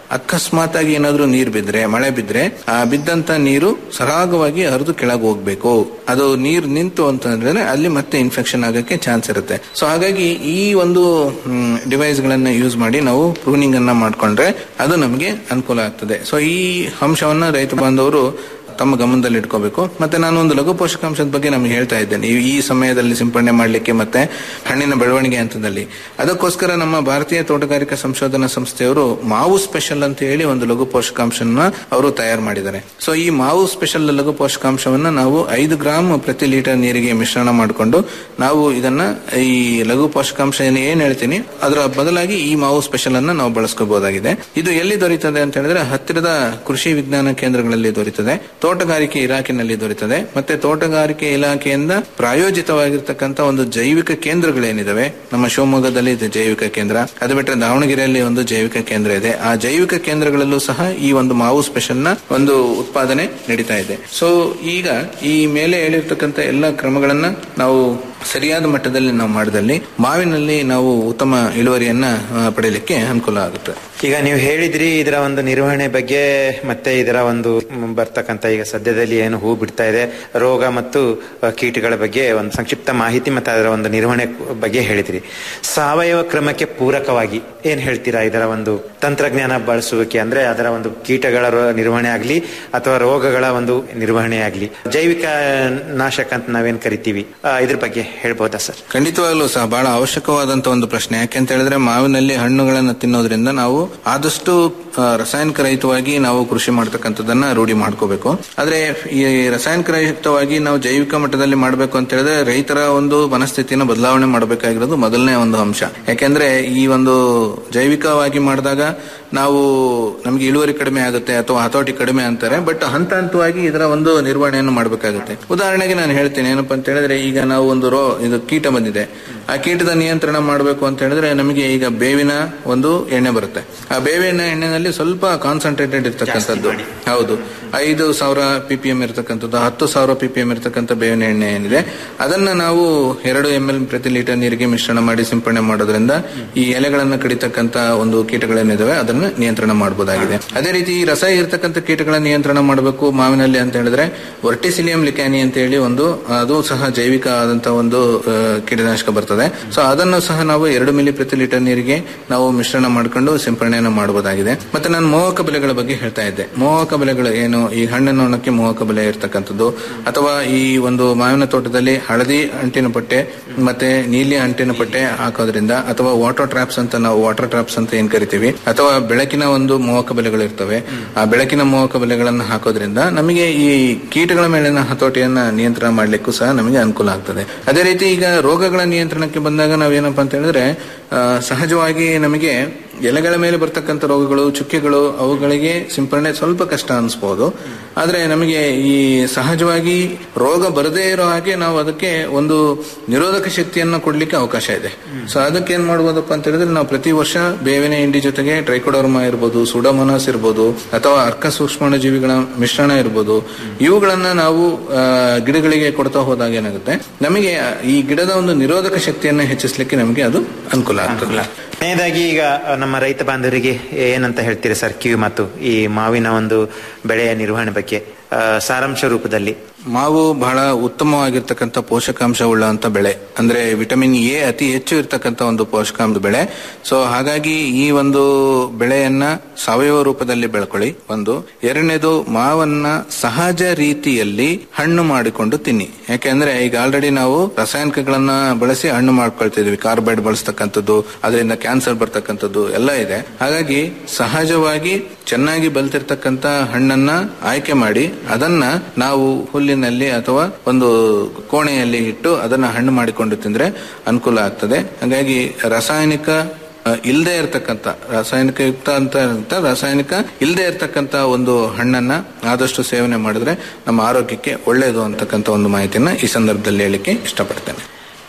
ಅಕಸ್ಮಾತ್ ಆಗಿ ಏನಾದ್ರೂ ನೀರು ಬಿದ್ರೆ ಮಳೆ ಬಿದ್ರೆ ಆ ಬಿದ್ದಂತ ನೀರು ಸರಾಗವಾಗಿ ಹರಿದು ಕೆಳಗೆ ಹೋಗ್ಬೇಕು ಅದು ನೀರು ನಿಂತು ಅಂತಂದ್ರೆ ಅಲ್ಲಿ ಮತ್ತೆ ಇನ್ಫೆಕ್ಷನ್ ಆಗಕ್ಕೆ ಚಾನ್ಸ್ ಇರುತ್ತೆ ಸೊ ಹಾಗಾಗಿ ಈ ಒಂದು ಡಿವೈಸ್ ಗಳನ್ನ ಯೂಸ್ ಮಾಡಿ ನಾವು ಪ್ರೂನಿಂಗ್ ಅನ್ನ ಮಾಡ್ಕೊಂಡ್ರೆ ಅದು ನಮಗೆ ಅನುಕೂಲ ಆಗ್ತದೆ ಸೊ ಈ ಅಂಶವನ್ನ ರೈತ ಬಾಂಧವರು ತಮ್ಮ ಗಮನದಲ್ಲಿ ಇಟ್ಕೋಬೇಕು ಮತ್ತೆ ನಾನು ಒಂದು ಲಘು ಪೋಷಕಾಂಶದ ಬಗ್ಗೆ ನಮಗೆ ಹೇಳ್ತಾ ಇದ್ದೇನೆ ಈ- ಈ ಸಮಯದಲ್ಲಿ ಸಿಂಪಡಣೆ ಮಾಡಲಿಕ್ಕೆ ಮತ್ತೆ ಹಣ್ಣಿನ ಬೆಳವಣಿಗೆ ಹಂತದಲ್ಲಿ ಅದಕ್ಕೋಸ್ಕರ ನಮ್ಮ ಭಾರತೀಯ ತೋಟಗಾರಿಕಾ ಸಂಶೋಧನಾ ಸಂಸ್ಥೆಯವರು ಮಾವು ಸ್ಪೆಷಲ್ ಅಂತ ಹೇಳಿ ಒಂದು ಲಘು ಪೋಷಕಾಂಶನ ಅವರು ತಯಾರು ಮಾಡಿದ್ದಾರೆ ಸೊ ಈ ಮಾವು ಸ್ಪೆಷಲ್ ಲಘು ಪೋಷಕಾಂಶವನ್ನ ನಾವು ಐದು ಗ್ರಾಮ್ ಪ್ರತಿ ಲೀಟರ್ ನೀರಿಗೆ ಮಿಶ್ರಣ ಮಾಡಿಕೊಂಡು ನಾವು ಇದನ್ನ ಈ ಲಘು ಪೋಷಕಾಂಶ ಏನ್ ಏನ್ ಹೇಳ್ತೀನಿ ಅದರ ಬದಲಾಗಿ ಈ ಮಾವು ಸ್ಪೆಷಲ್ ಅನ್ನ ನಾವು ಬಳಸ್ಕೋಬಹುದಾಗಿದೆ ಇದು ಎಲ್ಲಿ ದೊರೀತದೆ ಅಂತ ಹೇಳಿದ್ರೆ ಹತ್ತಿರದ ಕೃಷಿ ವಿಜ್ಞಾನ ಕೇಂದ್ರಗಳಲ್ಲಿ ದೊರೀತದೆ ತೋಟಗಾರಿಕೆ ಇಲಾಖೆನಲ್ಲಿ ದೊರೀತದೆ ಮತ್ತೆ ತೋಟಗಾರಿಕೆ ಇಲಾಖೆಯಿಂದ ಪ್ರಾಯೋಜಿತವಾಗಿರ್ತಕ್ಕಂಥ ಒಂದು ಜೈವಿಕ ಕೇಂದ್ರಗಳೇನಿದಾವೆ ನಮ್ಮ ಶಿವಮೊಗ್ಗದಲ್ಲಿ ಇದೆ ಜೈವಿಕ ಕೇಂದ್ರ ಅದು ಬಿಟ್ಟರೆ ದಾವಣಗೆರೆಯಲ್ಲಿ ಒಂದು ಜೈವಿಕ ಕೇಂದ್ರ ಇದೆ ಆ ಜೈವಿಕ ಕೇಂದ್ರಗಳಲ್ಲೂ ಸಹ ಈ ಒಂದು ಮಾವು ಸ್ಪೆಷಲ್ ನ ಒಂದು ಉತ್ಪಾದನೆ ನಡೀತಾ ಇದೆ ಸೊ ಈಗ ಈ ಮೇಲೆ ಹೇಳಿರ್ತಕ್ಕಂಥ ಎಲ್ಲ ಕ್ರಮಗಳನ್ನ ನಾವು ಸರಿಯಾದ ಮಟ್ಟದಲ್ಲಿ ನಾವು ಮಾಡಿದಲ್ಲಿ ಮಾವಿನಲ್ಲಿ ನಾವು ಉತ್ತಮ ಇಳುವರಿಯನ್ನ ಆ, ಪಡೆಯಲಿಕ್ಕೆ ಅನುಕೂಲ ಆಗುತ್ತೆ ಈಗ ನೀವು ಹೇಳಿದ್ರಿ ಇದರ ಒಂದು ನಿರ್ವಹಣೆ ಬಗ್ಗೆ ಮತ್ತೆ ಇದರ ಒಂದು ಮ್, ಬರ್ತಕ್ಕಂಥ ಈಗ ಸದ್ಯದಲ್ಲಿ ಏನು ಹೂ ಬಿಡ್ತಾ ಇದೆ ರೋಗ ಮತ್ತು ಅ, ಕೀಟಗಳ ಬಗ್ಗೆ ಒಂದು ಸಂಕ್ಷಿಪ್ತ ಮಾಹಿತಿ ಮತ್ತು ಅದರ ಒಂದು ನಿರ್ವಹಣೆ ಬಗ್ಗೆ ಹೇಳಿದ್ರಿ ಸಾವಯವ ಕ್ರಮಕ್ಕೆ ಪೂರಕವಾಗಿ ಏನ್ ಹೇಳ್ತೀರಾ ಇದರ ಒಂದು ತಂತ್ರಜ್ಞಾನ ಬಳಸುವಿಕೆ ಅಂದ್ರೆ ಅದರ ಒಂದು ಕೀಟಗಳ ರೋ- ನಿರ್ವಹಣೆ ಆಗ್ಲಿ ಅಥವಾ ರೋಗಗಳ ಒಂದು ನಿರ್ವಹಣೆ ಆಗ್ಲಿ ಜೈವಿಕ ನಾಶಕ ಅಂತ ನಾವೇನ್ ಕರಿತೀವಿ ಆ, ಇದ್ರ ಬಗ್ಗೆ ಹೇಳ್ಬೋದಾ ಸರ್ ಖಂಡಿತವಾಗ್ಲೂ ಸಹ ಬಹಳ ಅವಶ್ಯಕವಾದಂತ ಒಂದು ಪ್ರಶ್ನೆ ಯಾಕೆಂತ ಹೇಳಿದ್ರೆ ಮಾವಿನಲ್ಲಿ ಹಣ್ಣುಗಳನ್ನು ತಿನ್ನೋದ್ರಿಂದ ನಾವು ಆದಷ್ಟು ಆ, ರಾಸಾಯನಿಕ ರಹಿತವಾಗಿ ನಾವು ಕೃಷಿ ಮಾಡ್ತಕ್ಕಂಥದ್ದನ್ನ ರೂಢಿ ಮಾಡ್ಕೋಬೇಕು ಆದ್ರೆ ಈ ರಾಸಾಯನಿಕ ರಹಿತವಾಗಿ ನಾವು ಜೈವಿಕ ಮಟ್ಟದಲ್ಲಿ ಮಾಡಬೇಕು ಅಂತ ಹೇಳಿದ್ರೆ ರೈತರ ಒಂದು ಮನಸ್ಥಿತಿನ ಬದಲಾವಣೆ ಮಾಡಬೇಕಾಗಿರೋದು ಮೊದಲನೇ ಒಂದು ಅಂಶ ಯಾಕೆಂದ್ರೆ ಈ ಒಂದು ಜೈವಿಕವಾಗಿ ಮಾಡಿದಾಗ ನಾವು ನಮಗೆ ಇಳುವರಿ ಕಡಿಮೆ ಆಗುತ್ತೆ ಅಥವಾ ಹತೋಟಿ ಕಡಿಮೆ ಅಂತಾರೆ ಬಟ್ ಹಂತ ಹಂತವಾಗಿ ಇದರ ಒಂದು ನಿರ್ವಹಣೆಯನ್ನು ಮಾಡಬೇಕಾಗುತ್ತೆ ಉದಾಹರಣೆಗೆ ನಾನು ಹೇಳ್ತೀನಿ ಏನಪ್ಪಾ ಅಂತ ಹೇಳಿದ್ರೆ ಈಗ ನಾವು ಒಂದು ರೋ ಇದು ಕೀಟ ಬಂದಿದೆ ಆ ಕೀಟದ ನಿಯಂತ್ರಣ ಮಾಡಬೇಕು ಅಂತ ಹೇಳಿದ್ರೆ ನಮಗೆ ಈಗ ಬೇವಿನ ಒಂದು ಎಣ್ಣೆ ಬರುತ್ತೆ ಆ ಬೇವಿನ ಎಣ್ಣೆನಲ್ಲಿ ಸ್ವಲ್ಪ ಕಾನ್ಸಂಟ್ರೇಟೆಡ್ ಇರ್ತಕ್ಕಂಥದ್ದು ಹೌದು ಐದು ಸಾವಿರ ಪಿ ಪಿ ಎಂ ಇರತಕ್ಕಂಥದ್ದು ಹತ್ತು ಸಾವಿರ ಪಿ ಪಿ ಎಂ ಇರತಕ್ಕಂಥ ಬೇವಿನ ಎಣ್ಣೆ ಏನಿದೆ ಅದನ್ನ ನಾವು ಎರಡು ಎಂ ಎಲ್ ಪ್ರತಿ ಲೀಟರ್ ನೀರಿಗೆ ಮಿಶ್ರಣ ಮಾಡಿ ಸಿಂಪಡಣೆ ಮಾಡೋದ್ರಿಂದ ಈ ಎಲೆಗಳನ್ನ ಕಡಿತಕ್ಕಂತ ಒಂದು ಕೀಟಗಳೇನಿದಾವೆ ಅದನ್ನ ನಿಯಂತ್ರಣ ಮಾಡಬಹುದಾಗಿದೆ ಅದೇ ರೀತಿ ಈ ರಸ ಇರತಕ್ಕಂಥ ಕೀಟಗಳ ನಿಯಂತ್ರಣ ಮಾಡಬೇಕು ಮಾವಿನಲ್ಲಿ ಅಂತ ಹೇಳಿದ್ರೆ ವರ್ಟಿಸಿಲಿಯಂ ಲಿಕ್ಯಾನಿ ಅಂತ ಹೇಳಿ ಒಂದು ಅದು ಸಹ ಜೈವಿಕ ಆದಂತಹ ಒಂದು ಆ, ಕೀಟನಾಶಕ ಬರ್ತದೆ ಸೊ ಅದನ್ನು ಸಹ ನಾವು ಎರಡು ಮಿಲಿ ಪ್ರತಿ ಲೀಟರ್ ನೀರಿಗೆ ನಾವು ಮಿಶ್ರಣ ಮಾಡ್ಕೊಂಡು ಸಿಂಪಡಣೆಯನ್ನು ಮಾಡಬಹುದಾಗಿದೆ ಮತ್ತೆ ನಾನು ಮೋಹಕ ಬೆಲೆಗಳ ಬಗ್ಗೆ ಹೇಳ್ತಾ ಇದ್ದೆ ಮೋಹಕ ಬೆಲೆಗಳು ಏನು ಈ ಹಣ್ಣಿನ ಒಣಕ್ಕೆ ಮೋಹಕ ಬೆಲೆ ಇರ್ತಕ್ಕಂಥದ್ದು ಅಥವಾ ಈ ಒಂದು ಮಾವಿನ ತೋಟದಲ್ಲಿ ಹಳದಿ ಅಂಟಿನ ಪಟ್ಟೆ ಮತ್ತೆ ನೀಲಿ ಅಂಟಿನ ಪಟ್ಟೆ ಹಾಕೋದ್ರಿಂದ ಅಥವಾ ವಾಟರ್ ಟ್ರಾಪ್ಸ್ ಅಂತ ನಾವು ವಾಟರ್ ಟ್ರಾಪ್ಸ್ ಅಂತ ಏನ್ ಕರಿತೀವಿ ಅಥವಾ ಬೆಳಕಿನ ಒಂದು ಮೋಹಕ ಬೆಲೆಗಳು ಇರ್ತವೆ ಆ ಬೆಳಕಿನ ಮೋಹಕ ಬೆಲೆಗಳನ್ನು ಹಾಕೋದ್ರಿಂದ ನಮಗೆ ಈ ಕೀಟಗಳ ಮೇಲಿನ ಹತೋಟಿಯನ್ನ ನಿಯಂತ್ರಣ ಮಾಡ್ಲಿಕ್ಕೂ ಸಹ ನಮಗೆ ಅನುಕೂಲ ಆಗ್ತದೆ ಅದೇ ರೀತಿ ಈಗ ರೋಗಗಳ ನಿಯಂತ್ರಣಕ್ಕೆ ಬಂದಾಗ ನಾವೇನಪ್ಪ ಅಂತ ಹೇಳಿದ್ರೆ ಆ, ಸಹಜವಾಗಿ ನಮಗೆ ಎಲೆಗಳ ಮೇಲೆ ಬರ್ತಕ್ಕಂಥ ರೋಗಗಳು ಚುಕ್ಕೆಗಳು ಅವುಗಳಿಗೆ ಸಿಂಪರಣೆ ಸ್ವಲ್ಪ ಕಷ್ಟ ಅನಿಸ್ಬೋದು ಆದ್ರೆ ನಮಗೆ ಈ ಸಹಜವಾಗಿ ರೋಗ ಬರದೇ ಇರೋ ಹಾಗೆ ನಾವು ಅದಕ್ಕೆ ಒಂದು ನಿರೋಧಕ ಶಕ್ತಿಯನ್ನ ಕೊಡ್ಲಿಕ್ಕೆ ಅವಕಾಶ ಇದೆ ಸೊ ಅದಕ್ಕೆ ಏನ್ ಮಾಡ್ಬೋದಪ್ಪ ಅಂತ ಹೇಳಿದ್ರೆ ನಾವು ಪ್ರತಿ ವರ್ಷ ಬೇವಿನ ಹಿಂಡಿ ಜೊತೆಗೆ ಟ್ರೈಕೋಡರ್ಮಾ ಇರ್ಬೋದು ಸುಡಮೋನಾಸ್ ಇರ್ಬೋದು ಅಥವಾ ಅರ್ಕ ಸೂಕ್ಷ್ಮಾಣು ಜೀವಿಗಳ ಮಿಶ್ರಣ ಇರ್ಬೋದು ಇವುಗಳನ್ನ ನಾವು ಆ, ಗಿಡಗಳಿಗೆ ಕೊಡ್ತಾ ಹೋದಾಗ ಏನಾಗುತ್ತೆ ನಮಗೆ ಈ ಗಿಡದ ಒಂದು ನಿರೋಧಕ ಶಕ್ತಿಯನ್ನ ಹೆಚ್ಚಿಸಲಿಕ್ಕೆ ನಮಗೆ ಅದು ಅನುಕೂಲ ಆಗ್ತದೆ ಕೊನೆಯದಾಗಿ ಈಗ ನಮ್ಮ ರೈತ ಬಾಂಧವರಿಗೆ ಏನಂತ ಹೇಳ್ತೀರಿ ಸರ್ ಕಿವಿ ಮತ್ತು ಈ ಮಾವಿನ ಒಂದು ಬೆಳೆಯ ನಿರ್ವಹಣೆ ಬಗ್ಗೆ ಆ, ಸಾರಾಂಶ ರೂಪದಲ್ಲಿ ಮಾವು ಬಹಳ ಉತ್ತಮವಾಗಿರ್ತಕ್ಕಂಥ ಪೋಷಕಾಂಶ ಉಳ್ಳಂತ ಬೆಳೆ ಅಂದ್ರೆ ವಿಟಮಿನ್ ಎ ಅತಿ ಹೆಚ್ಚು ಇರ್ತಕ್ಕಂಥ ಒಂದು ಪೋಷಕಾಂಶ ಬೆಳೆ ಸೊ ಹಾಗಾಗಿ ಈ ಒಂದು ಬೆಳೆಯನ್ನ ಸಾವಯವ ರೂಪದಲ್ಲಿ ಬೆಳ್ಕೊಳ್ಳಿ ಒಂದು ಎರಡನೇದು ಮಾವನ್ನ ಸಹಜ ರೀತಿಯಲ್ಲಿ ಹಣ್ಣು ಮಾಡಿಕೊಂಡು ತಿನ್ನಿ ಯಾಕೆಂದ್ರೆ ಈಗ ಆಲ್ರೆಡಿ ನಾವು ರಾಸಾಯನಿಕಗಳನ್ನ ಬಳಸಿ ಹಣ್ಣು ಮಾಡ್ಕೊಳ್ತಿದ್ವಿ ಕಾರ್ಬೈಡ್ ಬಳಸ್ತಕ್ಕಂಥದ್ದು ಅದರಿಂದ ಕ್ಯಾನ್ಸರ್ ಬರ್ತಕ್ಕಂಥದ್ದು ಎಲ್ಲ ಇದೆ ಹಾಗಾಗಿ ಸಹಜವಾಗಿ ಚೆನ್ನಾಗಿ ಬಲ್ತಿರ್ತಕ್ಕಂಥ ಹಣ್ಣನ್ನ ಆಯ್ಕೆ ಮಾಡಿ ಅದನ್ನ ನಾವು ಹುಲ್ಲಿನಲ್ಲಿ ಅಥವಾ ಒಂದು ಕೋಣೆಯಲ್ಲಿ ಇಟ್ಟು ಅದನ್ನ ಹಣ್ಣು ಮಾಡಿಕೊಂಡು ತಿಂದ್ರೆ ಅನುಕೂಲ ಆಗ್ತದೆ ಹಾಗಾಗಿ ರಾಸಾಯನಿಕ ಇಲ್ಲದೆ ಇರತಕ್ಕಂತ ರಾಸಾಯನಿಕ ಯುಕ್ತ ಅಂತ ಅಂತ ರಾಸಾಯನಿಕ ಇಲ್ಲದೆ ಇರತಕ್ಕಂತ ಒಂದು ಹಣ್ಣನ್ನ ಆದಷ್ಟು ಸೇವನೆ ಮಾಡಿದ್ರೆ ನಮ್ಮ ಆರೋಗ್ಯಕ್ಕೆ ಒಳ್ಳೆಯದು ಅಂತಕ್ಕಂಥ ಒಂದು ಮಾಹಿತಿಯನ್ನ ಈ ಸಂದರ್ಭದಲ್ಲಿ ಹೇಳಿಕ್ಕೆ ಇಷ್ಟಪಡ್ತೇನೆ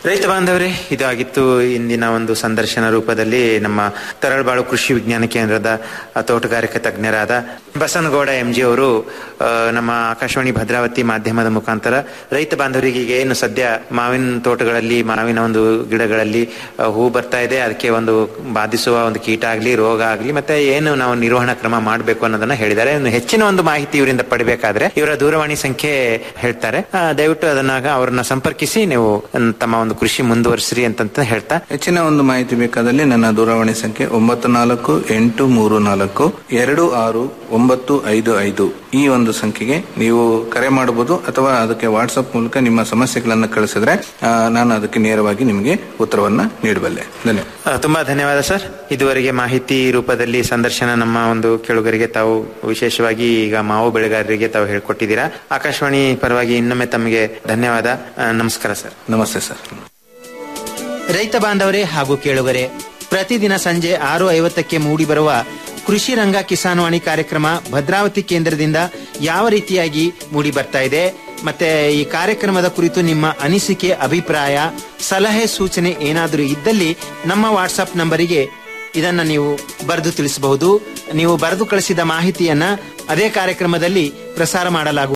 ರೈತ ಬಾಂಧವರೇ ಇದಾಗಿತ್ತು ಇಂದಿನ ಒಂದು ಸಂದರ್ಶನ ರೂಪದಲ್ಲಿ ನಮ್ಮ ತರಳಬಾಳು ಕೃಷಿ ವಿಜ್ಞಾನ ಕೇಂದ್ರದ ಆ, ತೋಟಗಾರಿಕೆ ತಜ್ಞರಾದ ಬಸನಗೌಡ ಎಂ ಜಿ ಅವರು ಆ, ನಮ್ಮ ಆಕಾಶವಾಣಿ ಭದ್ರಾವತಿ ಮಾಧ್ಯಮದ ಮುಖಾಂತರ ರೈತ ಬಾಂಧವರಿಗೆ ಈಗ ಏನು ಸದ್ಯ ಮಾವಿನ ತೋಟಗಳಲ್ಲಿ ಮಾವಿನ ಒಂದು ಗಿಡಗಳಲ್ಲಿ ಆ, ಹೂ ಬರ್ತಾ ಇದೆ ಅದಕ್ಕೆ ಒಂದು ಬಾಧಿಸುವ ಒಂದು ಕೀಟ ಆಗಲಿ ರೋಗ ಆಗಲಿ ಮತ್ತೆ ಏನು ನಾವು ನಿರ್ವಹಣಾ ಕ್ರಮ ಮಾಡಬೇಕು ಅನ್ನೋದನ್ನ ಹೇಳಿದ್ದಾರೆ ಇನ್ನು ಹೆಚ್ಚಿನ ಒಂದು ಮಾಹಿತಿ ಇವರಿಂದ ಪಡಿಬೇಕಾದ್ರೆ ಇವರ ದೂರವಾಣಿ ಸಂಖ್ಯೆ ಹೇಳ್ತಾರೆ ಆ, ದಯವಿಟ್ಟು ಅದನ್ನ ಅವ್ರನ್ನ ಸಂಪರ್ಕಿಸಿ ನೀವು ಮ್, ತಮ್ಮ ಒಂದು ಕೃಷಿ ಮುಂದುವರಿಸ್ರಿ ಅಂತಂತ ಹೇಳ್ತಾ ಹೆಚ್ಚಿನ ಒಂದು ಮಾಹಿತಿ ಬೇಕಾದಲ್ಲಿ ನನ್ನ ದೂರವಾಣಿ ಸಂಖ್ಯೆ ಒಂಬತ್ತು ನಾಲ್ಕು ಎಂಟು ಮೂರು ನಾಲ್ಕು ಎರಡು ಆರು ಒಂಬತ್ತು ಐದು ಐದು ಈ ಒಂದು ಸಂಖ್ಯೆಗೆ ನೀವು ಕರೆ ಮಾಡಬಹುದು ಅಥವಾ ಅದಕ್ಕೆ ವಾಟ್ಸ್ಆಪ್ ಮೂಲಕ ನಿಮ್ಮ ಸಮಸ್ಯೆಗಳನ್ನು ಕಳಿಸಿದ್ರೆ ಆ, ನಾನು ಅದಕ್ಕೆ ನೇರವಾಗಿ ನಿಮಗೆ ಉತ್ತರವನ್ನ ನೀಡಬಲ್ಲೆ ಧನ್ಯವಾದ ಆ, ತುಂಬಾ ಧನ್ಯವಾದ ಸರ್ ಇದುವರೆಗೆ ಮಾಹಿತಿ ರೂಪದಲ್ಲಿ ಸಂದರ್ಶನ ನಮ್ಮ ಒಂದು ಕೇಳುಗರಿಗೆ ತಾವು ವಿಶೇಷವಾಗಿ ಈಗ ಮಾವು ಬೆಳೆಗಾರರಿಗೆ ತಾವು ಹೇಳ್ಕೊಟ್ಟಿದ್ದೀರಾ ಆಕಾಶವಾಣಿ ಪರವಾಗಿ ಇನ್ನೊಮ್ಮೆ ತಮಗೆ ಧನ್ಯವಾದ ಆ, ನಮಸ್ಕಾರ ಸರ್ ನಮಸ್ತೆ ಸರ್ ರೈತ ಬಾಂಧವರೇ ಹಾಗೂ ಕೇಳುಗರೆ ಪ್ರತಿದಿನ ಸಂಜೆ ಆರು ಐವತ್ತಕ್ಕೆ ಮೂಡಿ ಬರುವ ಕೃಷಿ ರಂಗ ಕಿಸಾನ್ವಾಣಿ ಕಾರ್ಯಕ್ರಮ ಭದ್ರಾವತಿ ಕೇಂದ್ರದಿಂದ ಯಾವ ರೀತಿಯಾಗಿ ಮೂಡಿ ಬರ್ತಾ ಇದೆ ಮತ್ತೆ ಈ ಕಾರ್ಯಕ್ರಮದ ಕುರಿತು ನಿಮ್ಮ ಅನಿಸಿಕೆ ಅಭಿಪ್ರಾಯ ಸಲಹೆ ಸೂಚನೆ ಏನಾದರೂ ಇದ್ದಲ್ಲಿ ನಮ್ಮ ವಾಟ್ಸಪ್ ನಂಬರಿಗೆ ಇದನ್ನ ನೀವು ಬರೆದು ತಿಳಿಸಬಹುದು ನೀವು ಬರೆದು ಕಳಿಸಿದ ಮಾಹಿತಿಯನ್ನ ಅದೇ ಕಾರ್ಯಕ್ರಮದಲ್ಲಿ ಪ್ರಸಾರ ಮಾಡಲಾಗುವುದು